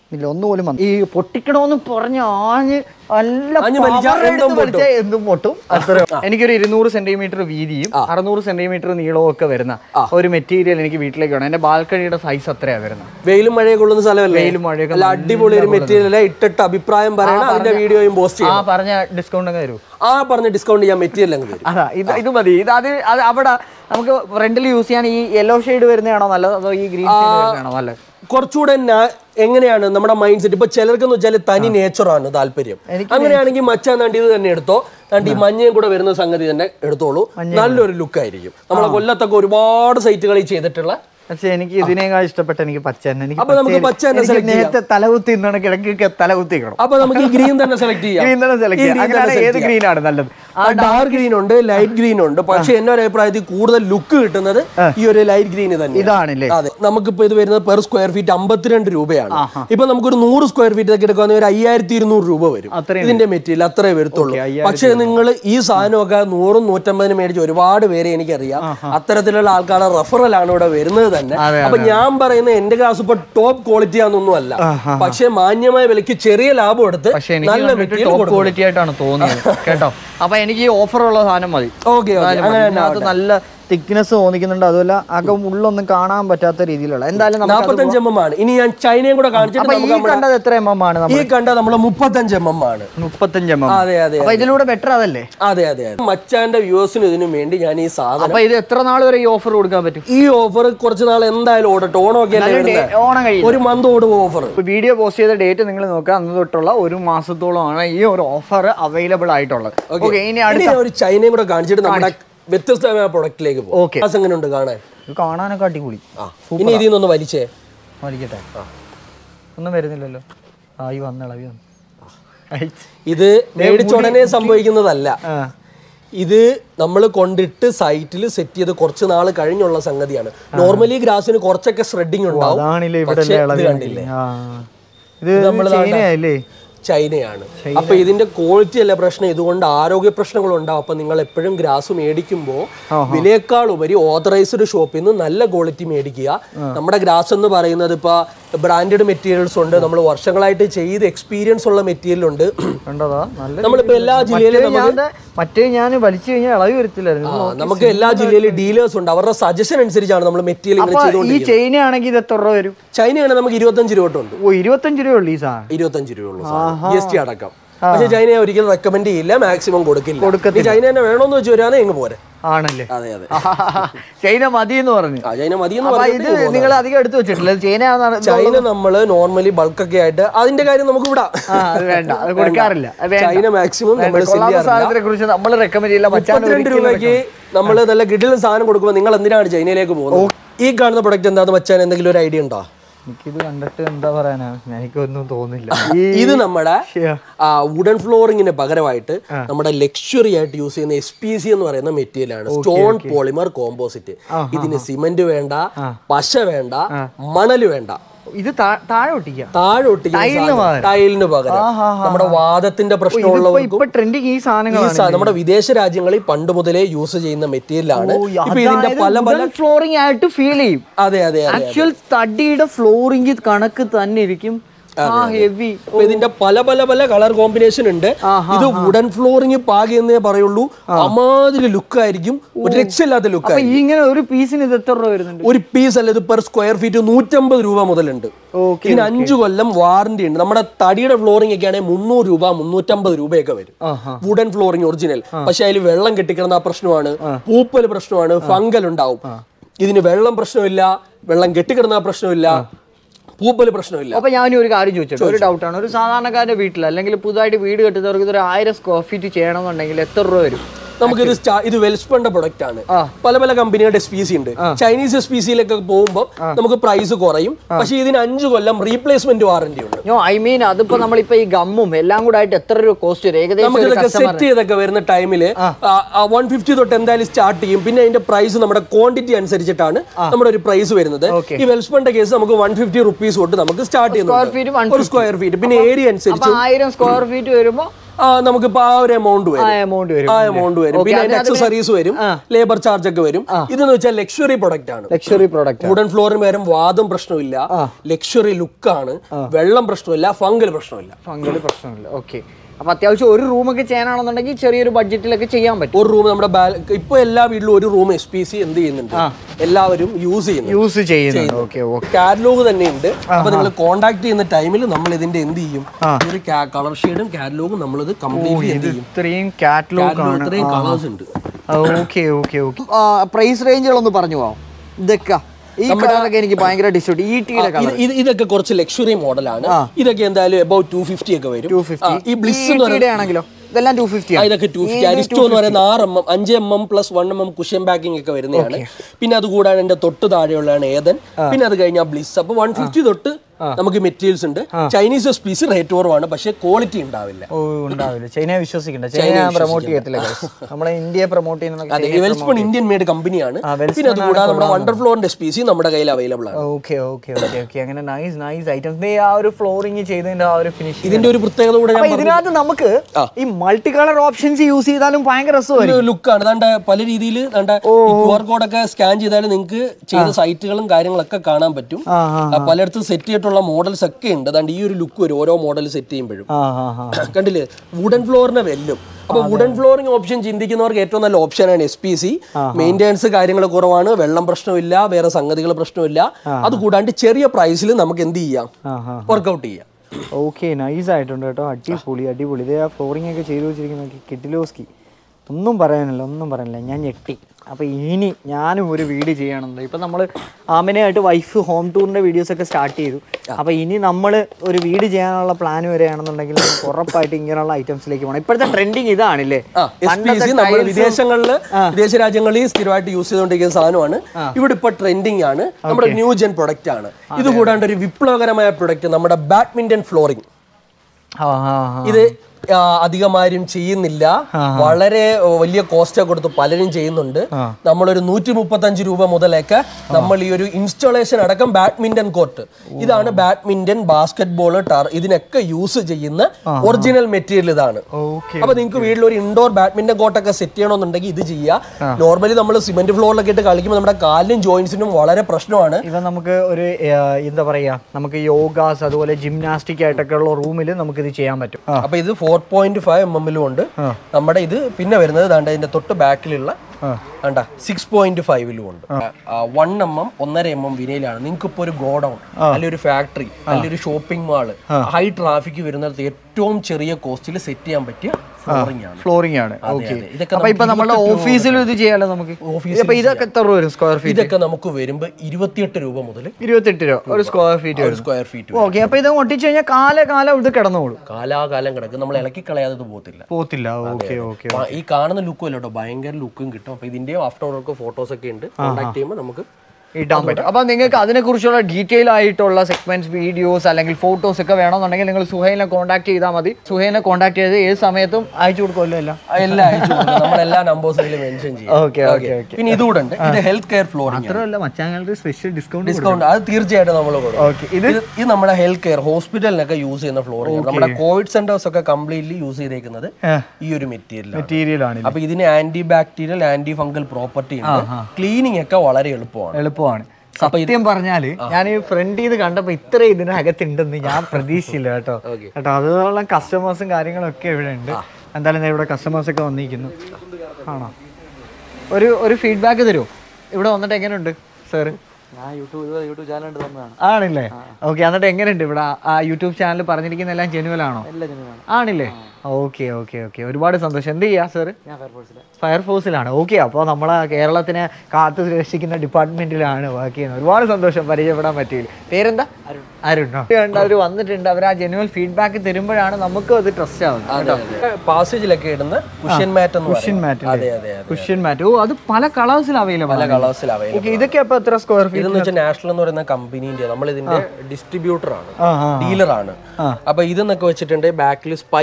[SPEAKER 1] ഇല്ല ഒന്നുപോലും വന്നു ഈ പൊട്ടിക്കണമെന്ന് പറഞ്ഞ് ആഞ്ഞ് നല്ല
[SPEAKER 2] ആഞ്ഞ് വലിച്ചാ
[SPEAKER 1] power എടുത്ത്
[SPEAKER 2] എന്തും
[SPEAKER 1] വലിച്ചാ എന്തും പൊട്ടും അത്ര എനിക്കൊരു ഇരുന്നൂറ് സെന്റിമീറ്റർ വീതിയും അറുന്നൂറ് സെന്റിമീറ്റർ നീളവും ഒക്കെ വരുന്ന ഒരു മെറ്റീരിയൽ എനിക്ക് വീട്ടിലേക്ക് വേണം എന്റെ ബാൽക്കണിയുടെ സൈസ് അത്രയാ വരുന്നത്
[SPEAKER 2] വെയിലും മഴയൊക്കെ കൊള്ളുന്ന സ്ഥലമല്ലേ
[SPEAKER 1] വെയിലും മഴയൊക്കെ
[SPEAKER 2] നല്ല അടിപൊളി ഒരു മെറ്റീരിയൽ അല്ല ഇട്ടിട്ട് അഭിപ്രായം പറയണം അതിന്റെ വീഡിയോയും പോസ്റ്റ്
[SPEAKER 1] ആ
[SPEAKER 2] ചെയ്യണം
[SPEAKER 1] പറഞ്ഞ ഡിസ്കൗണ്ട് ഒക്കെ തരൂ
[SPEAKER 2] ആ പറഞ്ഞ ഡിസ്കൗണ്ട് ചെയ്യാൻ മെറ്റീരിയൽ അങ്ങ് തരും
[SPEAKER 1] അതാ ഇത് ഇത് മതി ഇത് അത് അത് അവിടെ നമുക്ക് ഫ്രണ്ടിൽ യൂസ് ചെയ്യാൻ ഈ യെല്ലോ ഷെയ്ഡ് വരുന്നതാണോ നല്ലത് അതോ ഈ ഗ്രീൻ ഷെയ്ഡ് വരുന്നതാണോ നല്ലത്
[SPEAKER 2] കുറച്ചുകൂടെ നാ- എങ്ങനെയാണ് നമ്മുടെ മൈൻഡ് സെറ്റ് ഇപ്പൊ ചിലർക്ക് എന്ന് വെച്ചാൽ തനി നേച്ചറാണ് താല്പര്യം അങ്ങനെയാണെങ്കിൽ മച്ചാൻ തണ്ടി ഇത് തന്നെ എടുത്തോ തണ്ടി മഞ്ഞയും കൂടെ വരുന്ന സംഗതി തന്നെ എടുത്തോളൂ നല്ലൊരു ലുക്ക് ആയിരിക്കും നമ്മളെ കൊല്ലത്തൊക്കെ ഒരുപാട് സൈറ്റുകളിൽ ചെയ്തിട്ടുള്ള
[SPEAKER 1] പക്ഷേ എനിക്ക് ഇതിനേക്കാൾ ഇഷ്ടപ്പെട്ട എനിക്ക് പച്ച തന്നെ എനിക്ക്
[SPEAKER 2] അപ്പൊ നമുക്ക്
[SPEAKER 1] പച്ചയിൽ-
[SPEAKER 2] പച്ച തന്നെ
[SPEAKER 1] എനിക്ക്
[SPEAKER 2] select
[SPEAKER 1] നേരത്തെ തലകുത്തി നിന്നാണ് കിടക്കൊക്കെ തലകുത്തി കിടണം
[SPEAKER 2] അപ്പൊ നമുക്ക് ഈ ഗ്രീൻ തന്നെ സെലക്ട് ചെയ്യാം
[SPEAKER 1] ഗ്രീൻ തന്നെ സെലക്ട്
[SPEAKER 2] ഈ
[SPEAKER 1] ചെയ്യാം
[SPEAKER 2] green തന്നെ
[SPEAKER 1] അങ്ങനെയാണ്
[SPEAKER 2] select
[SPEAKER 1] ഏത്
[SPEAKER 2] ചെയ്യാം.
[SPEAKER 1] ഗ്രീൻ ആണ് നല്ലത്
[SPEAKER 2] ആ ഡാർക്ക് ഗ്രീൻ ഉണ്ട് ലൈറ്റ് ഗ്രീൻ ഉണ്ട് പക്ഷെ എന്റെ ഒരു അഭിപ്രായത്തിൽ കൂടുതൽ ലുക്ക് കിട്ടുന്നത് ഈ ഒരു ലൈറ്റ് ഗ്രീൻ തന്നെ
[SPEAKER 1] ഇതാണല്ലേ
[SPEAKER 2] അതെ നമുക്കിപ്പോ ഇത് വരുന്നത് പെർ സ്ക്വയർ ഫീറ്റ് അമ്പത്തിരണ്ട് രൂപയാണ് ഇപ്പൊ നമുക്കൊരു നൂറ് സ്ക്വയർ ഫീറ്റ് ഒക്കെ എടുക്കുകയാണെങ്കിൽ ഒരു അയ്യായിരത്തി ഇരുന്നൂറ് രൂപ വരും
[SPEAKER 1] അത്രയും
[SPEAKER 2] ഇതിന്റെ മെറ്റീരിയൽ അത്രേ വരത്തുള്ളൂ പക്ഷെ നിങ്ങൾ ഈ സാധനമൊക്കെ നൂറും നൂറ്റമ്പതിന് മേടിച്ച് ഒരുപാട് പേരെ എനിക്കറിയാം അത്തരത്തിലുള്ള ആൾക്കാരുടെ റെഫറലാണ് ഇവിടെ വരുന്നത് തന്നെ
[SPEAKER 1] അതെ,
[SPEAKER 2] അപ്പൊ ഞാൻ പറയുന്ന എന്റെ ഗ്ലാസ് ഇപ്പൊ ടോപ്പ് ക്വാളിറ്റി ആണെന്നൊന്നും അല്ല പക്ഷെ മാന്യമായ വിലയ്ക്ക് ചെറിയ ലാഭം എടുത്ത്
[SPEAKER 1] പക്ഷെ എനിക്ക്
[SPEAKER 2] നല്ല
[SPEAKER 1] കണ്ടിട്ട്
[SPEAKER 2] മെറ്റീരിയൽ
[SPEAKER 1] ടോപ്പ് ക്വാളിറ്റി ആയിട്ടാണ് തോന്നിയത് കേട്ടോ അപ്പൊ എനിക്ക് ഈ ഓഫർ ഉള്ള സാധനം മതി
[SPEAKER 2] ഓക്കെ ഓക്കെ
[SPEAKER 1] സാധനം മതി. ഇതിനകത്ത് നല്ല തിക്നെസ് തോന്നിക്കുന്നുണ്ട് അതുമല്ല അകം ഉള്ളൊന്നും കാണാൻ പറ്റാത്ത രീതിയിലുള്ള എന്തായാലും നമുക്ക് അത്
[SPEAKER 2] നാപ്പത്തഞ്ച് എം എം ആണ് ഇനി ഞാൻ ചൈനയും കൂടെ കാണിച്ചിട്ട്
[SPEAKER 1] അപ്പൊ
[SPEAKER 2] നമുക്ക്
[SPEAKER 1] ഈ
[SPEAKER 2] നമ്മുടെ-
[SPEAKER 1] കണ്ടത് എത്ര എം എം ആണ്
[SPEAKER 2] ഈ കണ്ട നമ്മള് മുപ്പത്തഞ്ച് എം എം ആണ്
[SPEAKER 1] മുപ്പത്തഞ്ച് എം എം
[SPEAKER 2] അതെ അതെ
[SPEAKER 1] അപ്പൊ ഇതിലൂടെ ബെറ്റർ അതല്ലേ
[SPEAKER 2] അതെ അതെ അതെ മച്ചാന്റെ വ്യൂസിന് ഇതിനു വേണ്ടി ഞാൻ ഈ സാധനം
[SPEAKER 1] അപ്പൊ ഇത് എത്ര നാൾ വരെ ഈ ഓഫർ കൊടുക്കാൻ പറ്റും
[SPEAKER 2] ഈ ഓഫർ കുറച്ച് നാൾ എന്തായാലും ഓടട്ടെ ഓണമൊക്കെ അല്ലേ
[SPEAKER 1] നല്ല
[SPEAKER 2] വരുന്നത്
[SPEAKER 1] ഡേ- ഓണം കഴിയും
[SPEAKER 2] ഒരു മന്ത് ഓടും ഓഫർ
[SPEAKER 1] ഇപ്പൊ വീഡിയോ പോസ്റ്റ് ചെയ്ത ഡേറ്റ് നിങ്ങൾ നോക്കുക അന്ന് തൊട്ടുള്ള ഒരു മാസത്തോളമാണ് ഈ ഒരു ഓഫർ അവൈലബിൾ ആയിട്ടുള്ളത് ഓക്കെ ഇനി
[SPEAKER 2] ഇനി
[SPEAKER 1] അടുത്ത
[SPEAKER 2] ഞാൻ ഒരു ചൈനയും കൂടെ കാണിച്ചിട്ട് നമ്മുടെ വ്യത്യസ്തമായ പ്രൊഡക്റ്റിലേക്ക് പോകും
[SPEAKER 1] Okay.
[SPEAKER 2] ഗ്ലാസ് എങ്ങനെയുണ്ട് കാണാൻ
[SPEAKER 1] ഇത് കാണാനൊക്കെ അടിപൊളി
[SPEAKER 2] ആ ഇനി ഇതിൽ നിന്നൊന്ന് വലിച്ചേ
[SPEAKER 1] വലിക്കട്ടെ ഒന്നും വരുന്നില്ലല്ലോ ആയി വന്ന ഇളവി വന്നു അയച്ച്.
[SPEAKER 2] ഇത് മേടിച്ച ഉടനെ സംഭവിക്കുന്നതല്ല
[SPEAKER 1] ആ.
[SPEAKER 2] ഇത് നമ്മൾ കൊണ്ടിട്ട് സൈറ്റിൽ സെറ്റ് ചെയ്ത് കുറച്ച് നാൾ കഴിഞ്ഞുള്ള സംഗതിയാണ് നോർമലി ഗ്രാസിന് കുറച്ചൊക്കെ സ്പ്രെഡിങ് ഉണ്ടാവും
[SPEAKER 1] അതാണില്ലേ ഇവിടെ
[SPEAKER 2] പക്ഷേ ഇത്
[SPEAKER 1] ഇളവി
[SPEAKER 2] കണ്ടില്ലേ
[SPEAKER 1] ആ. ഇത് ചൈനയല്ലേ
[SPEAKER 2] ചൈനയാണ് അപ്പൊ ഇതിന്റെ ക്വാളിറ്റി അല്ല പ്രശ്നം ഇതുകൊണ്ട് ആരോഗ്യ പ്രശ്നങ്ങൾ ഉണ്ടാവും അപ്പൊ നിങ്ങൾ എപ്പോഴും ഗ്രാസ് മേടിക്കുമ്പോൾ വിലയേക്കാൾ ഉപരി ഓതറൈസ്ഡ് ഷോപ്പിൽ നിന്ന് നല്ല ക്വാളിറ്റി മേടിക്കുക നമ്മുടെ ഗ്രാസ് എന്ന് പറയുന്നത് ഇപ്പൊ ബ്രാൻഡഡ് മെറ്റീരിയൽസ് ഉണ്ട് നമ്മൾ വർഷങ്ങളായിട്ട് ചെയ്ത് എക്സ്പീരിയൻസ് ഉള്ള മെറ്റീരിയൽ ഉണ്ട്
[SPEAKER 1] കണ്ടതാ നല്ല
[SPEAKER 2] നമ്മളിപ്പോ എല്ലാ ജില്ലയിലും
[SPEAKER 1] മറ്റേ ഞാൻ ദേ- മറ്റേ ഞാൻ വലിച്ചു കഴിഞ്ഞാൽ ഇളവി വരത്തില്ലായിരുന്നു
[SPEAKER 2] ആ, നമുക്ക് എല്ലാ ജില്ലയിലും ഡീലേഴ്സ് ഉണ്ട് അവരുടെ സജഷൻ അനുസരിച്ചാണ് നമ്മൾ മെറ്റീരിയൽ ഇങ്ങനെ
[SPEAKER 1] അപ്പൊ ഈ
[SPEAKER 2] ചെയ്തുകൊണ്ടിരിക്കുന്നത്
[SPEAKER 1] ചൈന ആണെങ്കിൽ ഇത് എത്ര രൂപ വരും
[SPEAKER 2] ചൈനയാണ് നമുക്ക് ഇരുപത്തഞ്ച് രൂപ തൊട്ടുണ്ട്
[SPEAKER 1] ഓ ഇരുപത്തഞ്ച് രൂപ ഉള്ളു ഈ സാധനം
[SPEAKER 2] ഇരുപത്തഞ്ച് രൂപയുള്ളൂ ജി എസ് ടി അടക്കം പക്ഷേ ചൈനയെ ഒരിക്കലും റെക്കമെൻഡ് ചെയ്യില്ല മാക്സിമം കൊടുക്കില്ല
[SPEAKER 1] കൊടുക്കത്തില്ല.
[SPEAKER 2] ഈ ചൈന തന്നെ വേണമെന്ന് വെച്ച് വരാണെങ്കിൽ എങ്ങ് പോരെ
[SPEAKER 1] ആണല്ലേ
[SPEAKER 2] അതെ അതെ
[SPEAKER 1] ചൈന മതി എന്ന് പറഞ്ഞു
[SPEAKER 2] ആ ചൈന മതിയെന്ന്
[SPEAKER 1] അപ്പൊ
[SPEAKER 2] പറഞ്ഞിട്ട്
[SPEAKER 1] ഇത് നിങ്ങൾ അധികം എടുത്തു വെച്ചിട്ടില്ല ഇത് ചൈന ആണെന്നാണ് ഇത്
[SPEAKER 2] ചൈന നമ്മള് നോർമലി ബൾക്കൊക്കെ ആയിട്ട് അതിന്റെ കാര്യം നമുക്ക് വിടാം
[SPEAKER 1] ആ, അത് വേണ്ട അത് കൊടുക്കാറില്ല അത് വേണ്ട.
[SPEAKER 2] ചൈന മാക്സിമം
[SPEAKER 1] വേണ്ട,
[SPEAKER 2] നമ്മൾ
[SPEAKER 1] കൊള്ളാത്ത സാധനത്തിനെ കുറിച്ച് നമ്മൾ റെക്കമെൻഡ് ചെയ്യില്ല മച്ചാൻ
[SPEAKER 2] മുപ്പത്തിരണ്ട് രൂപയ്ക്ക് നമ്മൾ നല്ല കിടിലും സാധനം കൊടുക്കുമ്പോൾ നിങ്ങൾ എന്തിനാണ് ചൈനയിലേക്ക് പോകുന്നത് ഈ കാണുന്ന പ്രൊഡക്റ്റ് എന്താന്ന് വെച്ചാൽ എന്തെങ്കിലും ഒരു ഐഡിയ ഉണ്ടോ
[SPEAKER 1] എനിക്കിത് കണ്ടിട്ട് എന്താ പറയാനാ എനിക്കൊന്നും തോന്നില്ല ഈ
[SPEAKER 2] ഇത് നമ്മുടെ
[SPEAKER 1] ശ്ശേ.
[SPEAKER 2] വുഡൻ ഫ്ലോറിങ്ങിന് പകരമായിട്ട് നമ്മുടെ ലക്ഷറി ആയിട്ട് യൂസ് ചെയ്യുന്ന എസ് പി സി എന്ന് പറയുന്ന മെറ്റീരിയൽ ആണ് സ്റ്റോൺ പോളിമർ കോമ്പോസിറ്റ് ഇതിന് സിമന്റ് വേണ്ട പശ വേണ്ട മണല് വേണ്ട
[SPEAKER 1] ഇത് താ- താഴെ ഒട്ടിക്കാം
[SPEAKER 2] താഴെ ഒട്ടിക്കുന്ന
[SPEAKER 1] ടൈലിന്
[SPEAKER 2] സാധനം.
[SPEAKER 1] പകരം.
[SPEAKER 2] ടൈലിന് പകരം
[SPEAKER 1] ആഹാ,
[SPEAKER 2] നമ്മുടെ വാദത്തിന്റെ
[SPEAKER 1] ഇതിപ്പോ
[SPEAKER 2] പ്രശ്നമുള്ളവർക്കും
[SPEAKER 1] ഇപ്പൊ ട്രെൻഡിങ് ഈ
[SPEAKER 2] ഈ
[SPEAKER 1] സാധനങ്ങളാണ്
[SPEAKER 2] സാ- നമ്മുടെ വിദേശ രാജ്യങ്ങളിൽ പണ്ട് മുതലേ യൂസ് ചെയ്യുന്ന മെറ്റീരിയൽ ആണ്
[SPEAKER 1] ഓ,
[SPEAKER 2] ഇപ്പൊ ഇതിന്റെ പല പല
[SPEAKER 1] ഫ്ലോറിംഗ് ആയിട്ട് ഫീൽ ചെയ്യും
[SPEAKER 2] അതെ അതെ അതെ
[SPEAKER 1] ആക്ച്വൽ തടിയുടെ ഫ്ലോറിംഗ് കണക്ക് തന്നെ ഇരിക്കും ആ ഹെവി
[SPEAKER 2] അപ്പൊ ഇതിന്റെ പല പല പല കളർ കോമ്പിനേഷൻ ഉണ്ട് ഇത് വുഡൻ ഫ്ലോറിംഗ് പാകി എന്നേ പറയുള്ളൂ അമാതിരി ലുക്ക് ആയിരിക്കും ഒരു രക്ഷയില്ലാത്ത ലുക്ക്
[SPEAKER 1] അപ്പൊ ഈ ഇങ്ങനെ ഒരു പീസിന് ഇത് എത്ര രൂപ വരുന്നുണ്ട്
[SPEAKER 2] ഒരു പീസ് അല്ല ഇത് പെർ സ്ക്വയർ ഫീറ്റ് നൂറ്റമ്പത് രൂപ മുതലുണ്ട്
[SPEAKER 1] ഓക്കെ
[SPEAKER 2] ഇതിന് അഞ്ചു കൊല്ലം വാറന്റി ഉണ്ട് നമ്മുടെ തടിയുടെ ഫ്ലോറിംഗ് ഒക്കെ ആണെങ്കിൽ മുന്നൂറ് രൂപ മുന്നൂറ്റമ്പത് രൂപയൊക്കെ വരും
[SPEAKER 1] ആഹാ
[SPEAKER 2] വുഡൻ ഫ്ലോറിംഗ് ഒറിജിനൽ പക്ഷെ അതിൽ വെള്ളം കെട്ടിക്കിടന്ന ആ പ്രശ്നമാണ് പൂപ്പൽ പ്രശ്നമാണ് ഫംഗൽ ഉണ്ടാവും ഇതിന് വെള്ളം പ്രശ്നമില്ല വെള്ളം കെട്ടിക്കിടന്ന ആ പ്രശ്നമില്ല പൂപ്പൽ പ്രശ്നമില്ല
[SPEAKER 1] അപ്പൊ ഞാൻ ഒരു കാര്യം ചോദിച്ചോട്ടെ ഒരു ഡൗട്ടാണ് ഒരു സാധാരണക്കാരന്റെ വീട്ടിൽ അല്ലെങ്കിൽ പുതുതായിട്ട് വീട് കെട്ടുന്നവർക്ക് ഇതൊരു ആയിരം സ്ക്വയർ ഫീറ്റ് ചെയ്യണമെന്നുണ്ടെങ്കിൽ എത്ര രൂപ വരും
[SPEAKER 2] നമുക്കിത് സ്റ്റാ ഇത് വെൽസ്പണ്ട പ്രൊഡക്റ്റ് ആണ്
[SPEAKER 1] ആ.
[SPEAKER 2] പല പല കമ്പനികളുടെ എസ് പി സി ഉണ്ട് ചൈനീസ് എസ് പി സിയിലൊക്കെ പോകുമ്പോൾ നമുക്ക് പ്രൈസ് കുറയും പക്ഷേ ഇതിന് അഞ്ചു കൊല്ലം റീപ്ലേസ്മെന്റ് വാറന്റി ഉണ്ട്
[SPEAKER 1] നോ ഐ മീൻ അതിപ്പോ നമ്മളിപ്പോ ഈ ഗമ്മും എല്ലാം കൂടെ ആയിട്ട് എത്ര രൂപ കോസ്റ്റ് വരും ഏകദേശം
[SPEAKER 2] നമുക്ക്
[SPEAKER 1] ഒരു
[SPEAKER 2] ഇതൊക്കെ
[SPEAKER 1] customer
[SPEAKER 2] സെറ്റ് ചെയ്തൊക്കെ വരുന്ന ടൈമില് വൺ ഫിഫ്റ്റി തൊട്ട് എന്തായാലും സ്റ്റാർട്ട് ചെയ്യും പിന്നെ അതിന്റെ പ്രൈസ് നമ്മുടെ ക്വാണ്ടിറ്റി അനുസരിച്ചിട്ടാണ് നമ്മുടെ ഒരു പ്രൈസ് വരുന്നത്
[SPEAKER 1] Okay.
[SPEAKER 2] ഈ വെൽസ്പണ്ട കേസ് നമുക്ക് വൺ ഫിഫ്റ്റി റുപ്പീസ് തൊട്ട് നമുക്ക് സ്റ്റാർട്ട്
[SPEAKER 1] സ്ക്വയർ ഫീറ്റ്
[SPEAKER 2] ചെയ്യുന്നുണ്ട്
[SPEAKER 1] വൺ
[SPEAKER 2] ഒരു സ്ക്വയർ ഫീറ്റ് പിന്നെ ഏരിയ
[SPEAKER 1] അപ്പൊ
[SPEAKER 2] അനുസരിച്ച്
[SPEAKER 1] ആയിരം സ്ക്വയർ ഫീറ്റ് വരുമ്പോ
[SPEAKER 2] ആ നമുക്കിപ്പോ ആ ഒരു എമൗണ്ട്
[SPEAKER 1] ആ
[SPEAKER 2] വരും
[SPEAKER 1] എമൗണ്ട് വരും
[SPEAKER 2] ആ എമൗണ്ട് വരും
[SPEAKER 1] Okay,
[SPEAKER 2] പിന്നെ അതിന്റെ
[SPEAKER 1] അതിന്
[SPEAKER 2] അക്സസറീസ് വരും ലേബർ ചാർജ് ഒക്കെ വരും ഇതെന്ന് വെച്ചാൽ ലക്ഷറി പ്രൊഡക്റ്റ് ആണ്
[SPEAKER 1] ലക്ഷറി പ്രോഡക്റ്റ്
[SPEAKER 2] വുഡൻ ഫ്ലോറിന് പകരം വാദം പ്രശ്നമില്ല ലക്ഷറി ലുക്കാണ് വെള്ളം പ്രശ്നമില്ല ഫംഗൽ പ്രശ്നമില്ല
[SPEAKER 1] ഫംഗൽ പ്രശ്നമില്ല ഓക്കെ അപ്പൊ അത്യാവശ്യം ഒരു റൂമൊക്കെ ചെയ്യാനാണെന്നുണ്ടെങ്കിൽ ചെറിയൊരു ബഡ്ജറ്റിലൊക്കെ ചെയ്യാൻ പറ്റും
[SPEAKER 2] ഒരു റൂം നമ്മുടെ ബാല- ഇപ്പൊ എല്ലാ വീട്ടിലും ഒരു റൂം എസ് പി സി എന്ത് ചെയ്യുന്നുണ്ട് എല്ലാവരും യൂസ് ചെയ്യുന്നു
[SPEAKER 1] യൂസ് ചെയ്യുന്നുണ്ട് ഓക്കെ ഓക്കെ
[SPEAKER 2] കാറ്റലോഗ് തന്നെ ഉണ്ട് അപ്പൊ നിങ്ങൾ കോൺടാക്ട് ചെയ്യുന്ന ടൈമിൽ നമ്മൾ ഇതിന്റെ എന്ത് ചെയ്യും ഈ ഒരു കളർ ഷെയ്ഡും കാറ്റലോഗും നമ്മളിത് കംപ്ലീറ്റ്ലി എന്ത് ചെയ്യും
[SPEAKER 1] ഇത്രയും കാറ്റലോഗ്
[SPEAKER 2] Catalog ഇത്രയും കളേഴ്സ് ഉണ്ട്
[SPEAKER 1] ഓക്കെ ഓക്കെ ഓക്കെ പ്രൈസ് റേഞ്ചുകളൊന്ന് പറഞ്ഞു പോവാം ഇതൊക്കെ ഈ കളറൊക്കെ എനിക്ക് ഭയങ്കര ഡിസ്റ്റോട്ട് ഈ ടീയുടെ കളർ
[SPEAKER 2] ഇത് ഇത് ഇതൊക്കെ കുറച്ച് ലക്ഷറി മോഡലാണ് ഇതൊക്കെ എന്തായാലും അബൌട്ട് ടു ഫിഫ്റ്റി ഒക്കെ വരും
[SPEAKER 1] ടു
[SPEAKER 2] ആ,
[SPEAKER 1] ഫിഫ്റ്റി
[SPEAKER 2] ഈ ബ്ലിസ് എന്ന് പറയുന്നത്
[SPEAKER 1] ആണെങ്കിലോ ഇതെല്ലാം ടു ഫിഫ്റ്റി
[SPEAKER 2] ആ, ഇതൊക്കെ ടു ഫിഫ്റ്റി അരിസ്റ്റോ എന്ന് പറയുന്ന ആറ് എം എം അഞ്ച് M M plus one M M cushion backing ഒക്കെ വരുന്നതാണ് പിന്നെ അത് കൂടാതെ എന്റെ തൊട്ട് താഴെയുള്ളതാണ് ഏതൻ പിന്നെ അത് കഴിഞ്ഞാൽ ബ്ലിസ് അപ്പൊ വൺ ഫിഫ്റ്റി തൊട്ട് നമുക്ക് മെറ്റീരിയൽസ് ഉണ്ട് ചൈനീസ് പീസ് റേറ്റ് കുറവാണ് പക്ഷേ ക്വാളിറ്റി ഉണ്ടാവില്ല
[SPEAKER 1] ഓ ഉണ്ടാവില്ല ചൈനയെ വിശ്വസിക്കണ്ട ചൈന പ്രൊമോട്ട് ചെയ്യത്തില്ല guys. നമ്മളെ ഇന്ത്യയെ പ്രൊമോട്ട് ചെയ്യുന്ന
[SPEAKER 2] അതെ വെൽസ്പൺ ഇന്ത്യൻ മെയ്ഡ് കമ്പനിയാണ്
[SPEAKER 1] ആ, Welspun
[SPEAKER 2] പിന്നെ അത് കൂടാതെ നമ്മുടെ വണ്ടർ ഫ്ലോറിന്റെ സ്പീസി നമ്മുടെ കയ്യിൽ അവൈലബിൾ ആണ്
[SPEAKER 1] ഓക്കെ ഓക്കെ ഓക്കെ ഓക്കെ അങ്ങനെ നൈസ് നൈസ് ഐറ്റംസ് ആ ഒരു ഫ്ലോറിങ് ചെയ്തതിന്റെ ആ ഒരു ഫിനിഷിംഗ്
[SPEAKER 2] ഇതിന്റെ ഒരു പ്രത്യേകത കൂടെ ഞാൻ
[SPEAKER 1] ഇതിനകത്ത് നമുക്ക് ഈ മൾട്ടി കളർ ഓപ്ഷൻസ് യൂസ് ചെയ്താലും ഭയങ്കര രസമായിരിക്കും
[SPEAKER 2] ലുക്കാണ് അതാണ്ട് പല രീതിയിൽ ക്യു ആർ കോഡൊക്കെ സ്കാൻ ചെയ്താൽ നിങ്ങൾക്ക് ചെയ്ത സൈറ്റുകളും കാര്യങ്ങളൊക്കെ കാണാൻ പറ്റും
[SPEAKER 1] ആ ആ
[SPEAKER 2] ആ, പലയിടത്തും സെറ്റ് ചെയ്തിട്ടുള്ള മോഡൽസ് ഒക്കെ ഉണ്ട് അതാണ്ട് ഈ ഒരു ലുക്ക് വരും ഓരോ മോഡൽ സെറ്റ് ചെയ്യുമ്പോഴും
[SPEAKER 1] ആ ആ ആ
[SPEAKER 2] കണ്ടില്ലേ വുഡൻ ഫ്ലോറിനെ വെല്ലും അപ്പൊ വുഡൻ ഫ്ലോറിംഗ് ഓപ്ഷൻ ചിന്തിക്കുന്നവർക്ക് ഏറ്റവും നല്ല ഓപ്ഷനാണ് എസ് പി സി മെയിൻ്റെനൻസ് കാര്യങ്ങൾ കുറവാണ് വെള്ളം പ്രശ്നമില്ല വേറെ സംഗതികൾ പ്രശ്നമില്ല അത് കൂടാണ്ട് ചെറിയ പ്രൈസിൽ നമുക്ക് എന്ത് ചെയ്യാം
[SPEAKER 1] ആ ആ
[SPEAKER 2] വർക്കൗട്ട് ചെയ്യാം
[SPEAKER 1] ഓക്കെ നൈസ് ആയിട്ടുണ്ട് കേട്ടോ അടിപൊളി അടിപൊളി ഇതേ ആ ഫ്ലോറിംഗ് ഒക്കെ ചെയ്തു വെച്ചിരിക്കുന്ന കിട്ടിലോസ്കി ഒന്നും പറയാനില്ല ഒന്നും പറയാനില്ല ഞാൻ ഞെട്ടി അപ്പോൾ ഇനി ഞാനും ഒരു വീഡിയോ ചെയ്യണമെന്നുണ്ട് ഇപ്പം നമ്മൾ ആമിനെയായിട്ട് വൈഫ് ഹോം ടൂറിൻ്റെ വീഡിയോസ് ഒക്കെ സ്റ്റാർട്ട് ചെയ്തു അപ്പോൾ ഇനി നമ്മൾ ഒരു വീട് ചെയ്യാനുള്ള പ്ലാൻ വരികയാണെന്നുണ്ടെങ്കിൽ നമുക്ക് ഉറപ്പായിട്ട് ഇങ്ങനെയുള്ള ഐറ്റംസിലേക്ക് പോകണം ഇപ്പോഴത്തെ ട്രെൻഡിങ് ഇതാണല്ലേ
[SPEAKER 2] എസ് പി സി നമ്മൾ വിദേശങ്ങളിൽ വിദേശ രാജ്യങ്ങളിൽ സ്ഥിരമായിട്ട് യൂസ് ചെയ്തുകൊണ്ടിരിക്കുന്ന സാധനമാണ് ഇവിടെ ഇപ്പൊ ട്രെൻഡിങ് ആണ് നമ്മുടെ ന്യൂ ജെൻ പ്രൊഡക്റ്റ് ആണ് ഇത് കൂടാണ്ട് ഒരു വിപ്ലവകരമായ പ്രൊഡക്റ്റ് നമ്മുടെ ബാഡ്മിന്റൺ ഫ്ലോറിംഗ്
[SPEAKER 1] ആ ആ ആ.
[SPEAKER 2] ഇത് ആ, അധികമാരും ചെയ്യുന്നില്ല വളരെ ഓ, വലിയ കോസ്റ്റ് കൊടുത്ത് പലരും ചെയ്യുന്നുണ്ട് നമ്മളൊരു നൂറ്റി മുപ്പത്തഞ്ച് രൂപ മുതലൊക്കെ നമ്മൾ ഈ ഒരു ഇൻസ്റ്റാളേഷൻ അടക്കം ബാഡ്മിന്റൺ കോർട്ട് ഇതാണ് ബാഡ്മിന്റൺ ബാസ്കറ്റ് ബോൾ ടർ ഇതിനൊക്കെ യൂസ് ചെയ്യുന്ന ഒറിജിനൽ മെറ്റീരിയൽ ഇതാണ്
[SPEAKER 1] ഓക്കെ
[SPEAKER 2] അപ്പൊ നിങ്ങൾക്ക് വീട്ടിൽ ഒരു ഇൻഡോർ ബാഡ്മിന്റൺ കോർട്ടൊക്കെ സെറ്റ് ചെയ്യണമെന്നുണ്ടെങ്കിൽ ഇത് ചെയ്യുക നോർമലി നമ്മൾ സിമെന്റ് ഫ്ലോറിലൊക്കെ ഇട്ട് കളിക്കുമ്പോൾ നമ്മുടെ കാലിനും ജോയിന്റ്സിനും വളരെ പ്രശ്നമാണ്
[SPEAKER 1] ഇവ നമുക്ക് ഒരു ആ, എന്താ പറയാ നമുക്ക് യോഗാസ് അതുപോലെ ജിംനാസ്റ്റിക് ആയിട്ടൊക്കെ ഉള്ള റൂമിൽ നമുക്ക് ഇത് ചെയ്യാൻ പറ്റും ആ
[SPEAKER 2] അപ്പൊ ഇത് ഫോർ പോയിന്റ് ഫൈവ് എം എമ്മിലും ഉണ്ട് നമ്മുടെ ഇത് പിന്നെ വരുന്നത് ദാണ്ട ഇതിന്റെ തൊട്ട് ബാക്കിലുള്ള വേണ്ട സിക്സ് പോയിന്റ് ഫൈവിലും ഉണ്ട് വൺ എം എം ഒന്നര എം എം വിനയിലാണ് നിങ്ങൾക്ക് ഇപ്പോൾ ഒരു ഗോഡൌൺ അല്ലെങ്കിൽ ഒരു ഫാക്ടറി അല്ലെങ്കിൽ ഒരു ഷോപ്പിംഗ് മാള് ഹൈ ട്രാഫിക് വരുന്നിടത്ത് ഏറ്റവും ചെറിയ കോസ്റ്റിൽ സെറ്റ് ചെയ്യാൻ പറ്റിയ ഫ്ലോറിംഗ് ആണ്
[SPEAKER 1] ഫ്ലോറിംഗ് ആണ് ഓക്കെ
[SPEAKER 2] അതെ. ഇതൊക്കെ
[SPEAKER 1] അപ്പൊ ഇപ്പൊ നമ്മുടെ ഓഫീസിലും ഇത് ചെയ്യാലോ നമുക്ക് അപ്പൊ ഇതൊക്കെ എത്ര രൂപ വരും സ്ക്വയർ ഫീറ്റ്
[SPEAKER 2] ഇതൊക്കെ നമുക്ക് വരുമ്പോൾ ഇരുപത്തിയെട്ട് രൂപ മുതൽ
[SPEAKER 1] ഇരുപത്തെട്ട് രൂപ ഒരു സ്ക്വയർ ഫീറ്റ്
[SPEAKER 2] ഒരു
[SPEAKER 1] വരും
[SPEAKER 2] സ്ക്വയർ ഫീറ്റ്
[SPEAKER 1] ഓക്കെ അപ്പൊ ഇത് ഒട്ടിച്ചു കഴിഞ്ഞാൽ കാല കാലം ഇത് കിടന്നോളൂ
[SPEAKER 2] കാലാകാലം കിടക്കും നമ്മൾ ഇളക്കി കളയാതെ ഇത് പോകത്തില്ല
[SPEAKER 1] പോത്തില്ല ഓക്കെ ഓക്കെ
[SPEAKER 2] അപ്പൊ ഈ കാണുന്ന ലുക്കും അല്ല കേട്ടോ ഭയങ്കര ലുക്കും കിട്ടും അപ്പൊ ഇതിന്റെയും ആഫ്റ്റർ വർക്ക് ഫോട്ടോസ് ഒക്കെ ഉണ്ട് കോൺടാക്ട് ചെയ്യുമ്പോൾ നമുക്ക്
[SPEAKER 1] ഇടാൻ പറ്റും അപ്പൊ നിങ്ങൾക്ക് അതിനെക്കുറിച്ചുള്ള ഡീറ്റെയിൽ ആയിട്ടുള്ള സെഗ്മെന്റ്സ് വീഡിയോസ് അല്ലെങ്കിൽ ഫോട്ടോസ് ഒക്കെ വേണമെന്നുണ്ടെങ്കിൽ നിങ്ങൾ സുഹൈലിനെ കോൺടാക്ട് ചെയ്താൽ മതി സുഹൈലിനെ കോൺടാക്ട് ചെയ്ത് ഏത് സമയത്തും അയച്ചു കൊടുക്കുമല്ലോ എല്ലാം
[SPEAKER 2] എല്ലാം അയച്ചു കൊടുക്കും. നമ്മളെല്ലാ നമ്പേഴ്സും ഇതിൽ മെൻഷൻ ചെയ്യും
[SPEAKER 1] ഓക്കെ ഓക്കെ ഓക്കെ
[SPEAKER 2] പിന്നെ ഇതുകൂടെ ഉണ്ട് ഇത് ഹെൽത്ത് കെയർ ഫ്ലോറിംഗ്
[SPEAKER 1] മാത്രമല്ല മച്ചാങ്ങൾക്ക് സ്പെഷ്യൽ ഡിസ്കൗണ്ട്
[SPEAKER 2] ഡിസ്കൗണ്ട് അത് തീർച്ചയായിട്ടും നമ്മൾ കൊടുക്കും
[SPEAKER 1] ഓക്കെ ഇത്
[SPEAKER 2] ഇത് ഇത് നമ്മുടെ ഹെൽത്ത് കെയർ ഹോസ്പിറ്റലിനൊക്കെ യൂസ് ചെയ്യുന്ന ഫ്ലോറിംഗ് നമ്മുടെ കോവിഡ് സെന്റേഴ്സ് ഒക്കെ കംപ്ലീറ്റ്ലി യൂസ് ചെയ്തേക്കുന്നത് ഈ ഒരു മെറ്റീരിയൽ
[SPEAKER 1] മെറ്റീരിയൽ ആണ്
[SPEAKER 2] അപ്പൊ ഇതിന് anti bacterial anti fungal property ഉണ്ട് ക്ലീനിങ് ഒക്കെ വളരെ എളുപ്പമാണ്
[SPEAKER 1] എളുപ്പമാണ് സത്യം പറഞ്ഞാല് ഞാൻ ഈ ഫ്രണ്ട് ചെയ്ത് കണ്ടപ്പോ ഇത്ര ഇതിനകത്തുണ്ടെന്ന് ഞാൻ പ്രതീക്ഷിച്ചില്ല കേട്ടോ കേട്ടോ അതുപോലുള്ള കസ്റ്റമേഴ്സും കാര്യങ്ങളും ഒക്കെ ഇവിടെ ഉണ്ട് എന്തായാലും ദേ ഇവിടെ കസ്റ്റമേഴ്സ് ഒക്കെ വന്നിരിക്കുന്നു ആണോ ഒരു ഒരു ഫീഡ്ബാക്ക് തരുമോ ഇവിടെ വന്നിട്ട് എങ്ങനെയുണ്ട് സാറ്
[SPEAKER 3] ഞാൻ യൂട്യൂബ് യൂട്യൂബ് ചാനൽ ഉണ്ട് തന്നതാണ്
[SPEAKER 1] ആണല്ലേ ഓക്കെ എന്നിട്ട് എങ്ങനെയുണ്ട് ഇവിടെ ആ യൂട്യൂബ് ചാനൽ പറഞ്ഞിരിക്കുന്ന എല്ലാം ജെനുവൽ ആണോ
[SPEAKER 3] എല്ലാ ജനമാണ്
[SPEAKER 1] ആണില്ലേ ഓക്കെ ഓക്കെ ഓക്കെ ഒരുപാട് സന്തോഷം എന്ത് ചെയ്യാ സാറ്
[SPEAKER 3] ഞാൻ ഫയർഫോഴ്സിലെ
[SPEAKER 1] ഫയർഫോഴ്സിലാണ് ഓക്കെ അപ്പോൾ നമ്മളെ കേരളത്തിനെ കാത്തു രക്ഷിക്കുന്ന ഡിപ്പാർട്ട്മെന്റിലാണ് വർക്ക് ചെയ്യുന്നത് ഒരുപാട് സന്തോഷം പരിചയപ്പെടാൻ പറ്റിയില്ല പേരെന്താ അരുൺ ഉണ്ട് അവർ വന്നിട്ടുണ്ട് അവർ ആ ജെനുവൽ ഫീഡ്ബാക്ക് തരുമ്പോഴാണ് നമുക്കും അത് ട്രസ്റ്റ് ആവുന്നത് കേട്ടോ
[SPEAKER 2] പാസേജിലൊക്കെ ഇടുന്ന കുഷ്യൻ മാറ്റ് എന്ന്
[SPEAKER 1] കുഷ്യൻ
[SPEAKER 2] പറയും.
[SPEAKER 1] മാറ്റ്
[SPEAKER 2] അതെ അതെ അതെ
[SPEAKER 1] കുഷ്യൻ മാറ്റ് ഓ അത് പല കളേഴ്സിൽ അവൈലബിൾ
[SPEAKER 2] പല കളേഴ്സിൽ അവൈലബിൾ
[SPEAKER 1] ഓക്കെ ഇതൊക്കെ അപ്പോൾ എത്ര സ്ക്വയർ ഫീറ്റ്
[SPEAKER 2] ഇതെന്ന് വെച്ചാൽ നാഷണൽ എന്ന് പറയുന്ന കമ്പനീന്റെ നമ്മൾ ഇതിന്റെ ഡിസ്ട്രിബ്യൂട്ടർ ആണ്
[SPEAKER 1] ആ ആ
[SPEAKER 2] ഡീലർ ആണ് അപ്പൊ ഇതെന്നൊക്കെ വെച്ചിട്ടുണ്ടെങ്കിൽ ബാക്കിൽ സ്പൈക്ക് ഉള്ള മോഡൽ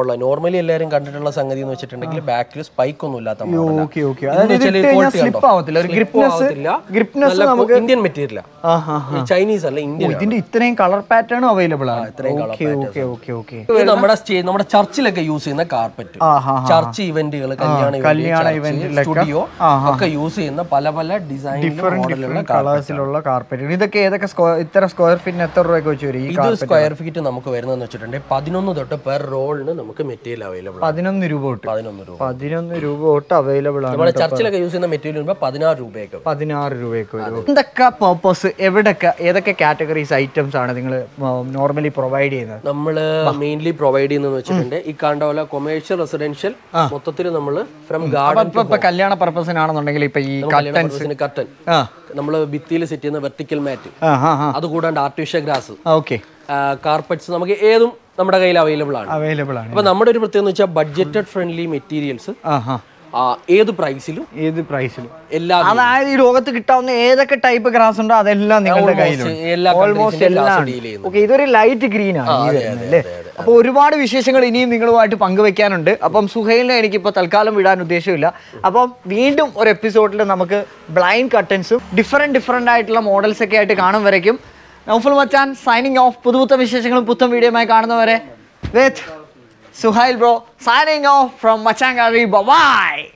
[SPEAKER 2] മോഡലാണ് നോർമലി എല്ലാവരും കണ്ടിട്ടുള്ള സംഗതി എന്ന് വെച്ചിട്ടുണ്ടെങ്കിൽ ബാക്കിൽ സ്പൈക്ക് ഒന്നും ഇല്ലാത്ത മോഡലാണ്
[SPEAKER 1] ഓക്കെ ഓക്കെ അതായത് ഇത് ഇട്ട് കഴിഞ്ഞാൽ സ്ലിപ്പ് ആവത്തില്ല ഒരു ഗ്രിപ്നെസ് ഗ്രിപ്നെസ് നമുക്ക്
[SPEAKER 2] ഇന്ത്യൻ മെറ്റീരിയൽ
[SPEAKER 1] ആ ഹാ
[SPEAKER 2] ചൈനീസ് അല്ല ഇന്ത്യൻ
[SPEAKER 1] ഇതിന്റെ ഇത്രയും കളർ പാറ്റേണും അവൈലബിൾ ആണ് ഓക്കെ ഓക്കെ ഓക്കെ ഓക്കെ
[SPEAKER 2] ഇത് നമ്മുടെ സ്റ്റേ- നമ്മുടെ ചർച്ചിലൊക്കെ യൂസ് ചെയ്യുന്ന കാർപ്പറ്റ്
[SPEAKER 1] ആ ഹാ
[SPEAKER 2] ചർച്ച് ഇവന്റുകൾ കല്യാണ
[SPEAKER 1] കല്യാണ
[SPEAKER 2] ഇവന്റ്
[SPEAKER 1] eventലൊക്കെ.
[SPEAKER 2] സ്റ്റുഡിയോ
[SPEAKER 1] ആ,
[SPEAKER 2] ഒക്കെ യൂസ് ചെയ്യുന്ന പല പല ഡിസൈൻ മോഡലുള്ള
[SPEAKER 1] കളേഴ്സിലുള്ള കാർപ്പറ്റ് ഇതൊക്കെ ഏതൊക്കെ സ്ക്വയർ ഇത്ര സ്ക്വയർ ഫീറ്റിന് എത്ര രൂപയ്ക്ക് വെച്ച് വരും ഈ
[SPEAKER 2] ഇത് സ്ക്വയർ ഫീറ്റ് നമുക്ക് വരുന്നതെന്ന് വെച്ചിട്ടുണ്ടെങ്കിൽ പതിനൊന്ന് തൊട്ട് പെർ റോളിന് നമുക്ക് മെറ്റീരിയൽ അവൈലബിൾ ആണ്
[SPEAKER 1] പതിനൊന്ന് രൂപ തൊട്ട്
[SPEAKER 2] പതിനൊന്ന് രൂപ
[SPEAKER 1] പതിനൊന്ന് രൂപ തൊട്ട് അവൈലബിൾ ആണ്
[SPEAKER 2] നമ്മുടെ ചർച്ചിലൊക്കെ യൂസ് ചെയ്യുന്ന മെറ്റീരിയൽ വരുമ്പോൾ പതിനാറ് രൂപയൊക്കെ വരും.
[SPEAKER 1] പതിനാറ് രൂപയ്ക്ക് വരും എന്തൊക്കെ പർപ്പസ് എവിടൊക്കെ ഏതൊക്കെ കാറ്റഗറീസ് ഐറ്റംസ് ആണ് നിങ്ങൾ നോർമലി പ്രൊവൈഡ് ചെയ്യുന്നത്
[SPEAKER 2] നമ്മൾ മെയിൻലി പ്രൊവൈഡ് ചെയ്യുന്നത് വെച്ചിട്ടുണ്ടെങ്കിൽ ഈ കണ്ട പോലെ കൊമേഴ്ഷ്യൽ റെസിഡൻഷ്യൽ മൊത്തത്തിൽ നമ്മൾ ഫ്രം ഗാർഡൻ
[SPEAKER 1] ഇപ്പൊ ഇപ്പൊ കല്യാണ പർപ്പസിനാണെന്നുണ്ടെങ്കിൽ ഇപ്പൊ ഈ കട്ടൻസ്
[SPEAKER 2] കർട്ടൻ
[SPEAKER 1] ആ
[SPEAKER 2] നമ്മൾ ഭിത്തിയിൽ സെറ്റ് ചെയ്യുന്ന വെർട്ടിക്കൽ മാറ്റ്
[SPEAKER 1] ആ ആ ആ
[SPEAKER 2] അതുകൂടാണ്ട് ആർട്ടിഫിഷ്യൽ ഗ്രാസ്
[SPEAKER 1] ഓക്കെ
[SPEAKER 2] കാർപ്പറ്റ്സ് നമുക്ക് ഏതും നമ്മുടെ കയ്യിൽ അവൈലബിൾ ആണ്
[SPEAKER 1] അവൈലബിൾ ആണ്
[SPEAKER 2] അപ്പൊ നമ്മുടെ ഒരു പ്രത്യേകത എന്ന് വെച്ചാൽ ബഡ്ജറ്റഡ് ഫ്രണ്ട്ലി മെറ്റീരിയൽസ്
[SPEAKER 1] ആ ആ
[SPEAKER 2] ഏത് പ്രൈസിലും
[SPEAKER 1] ഏത് പ്രൈസിലും
[SPEAKER 2] എല്ലാ
[SPEAKER 1] അതായത് ഈ ലോകത്ത് കിട്ടാവുന്ന ഏതൊക്കെ ടൈപ്പ് ഗ്രാസ് ഉണ്ടോ അതെല്ലാം നിങ്ങളുടെ കയ്യിലുണ്ട്
[SPEAKER 2] എല്ലാ
[SPEAKER 1] ഓൾമോസ്റ്റ്
[SPEAKER 2] countries ലും
[SPEAKER 1] എല്ലാം
[SPEAKER 2] glass deal ചെയ്യുന്നു.
[SPEAKER 1] ഓക്കെ ഇതൊരു ലൈറ്റ് ഗ്രീൻ ആണ് ഈ വരുന്നത് അല്ലേ അപ്പോൾ ഒരുപാട് വിശേഷങ്ങൾ ഇനിയും നിങ്ങളുമായിട്ട് പങ്കുവെക്കാനുണ്ട് അപ്പം സുഹൈലിനെ എനിക്കിപ്പോൾ തൽക്കാലം വിടാൻ ഉദ്ദേശമില്ല അപ്പം വീണ്ടും ഒരു എപ്പിസോഡിൽ നമുക്ക് ബ്ലൈൻഡ് കട്ടൻസും ഡിഫറെൻറ്റ് ഡിഫറെൻ്റ് ആയിട്ടുള്ള മോഡൽസ് ഒക്കെ ആയിട്ട് കാണും വരയ്ക്കും നൗഫുൽ മച്ചാൻ സൈനിങ് ഓഫ് പുതുപുത്ത വിശേഷങ്ങളും പുത്തൻ വീഡിയോയുമായി കാണുന്നവരെ with Suhail bro signing off from മച്ചാങ്കാരി ബൈ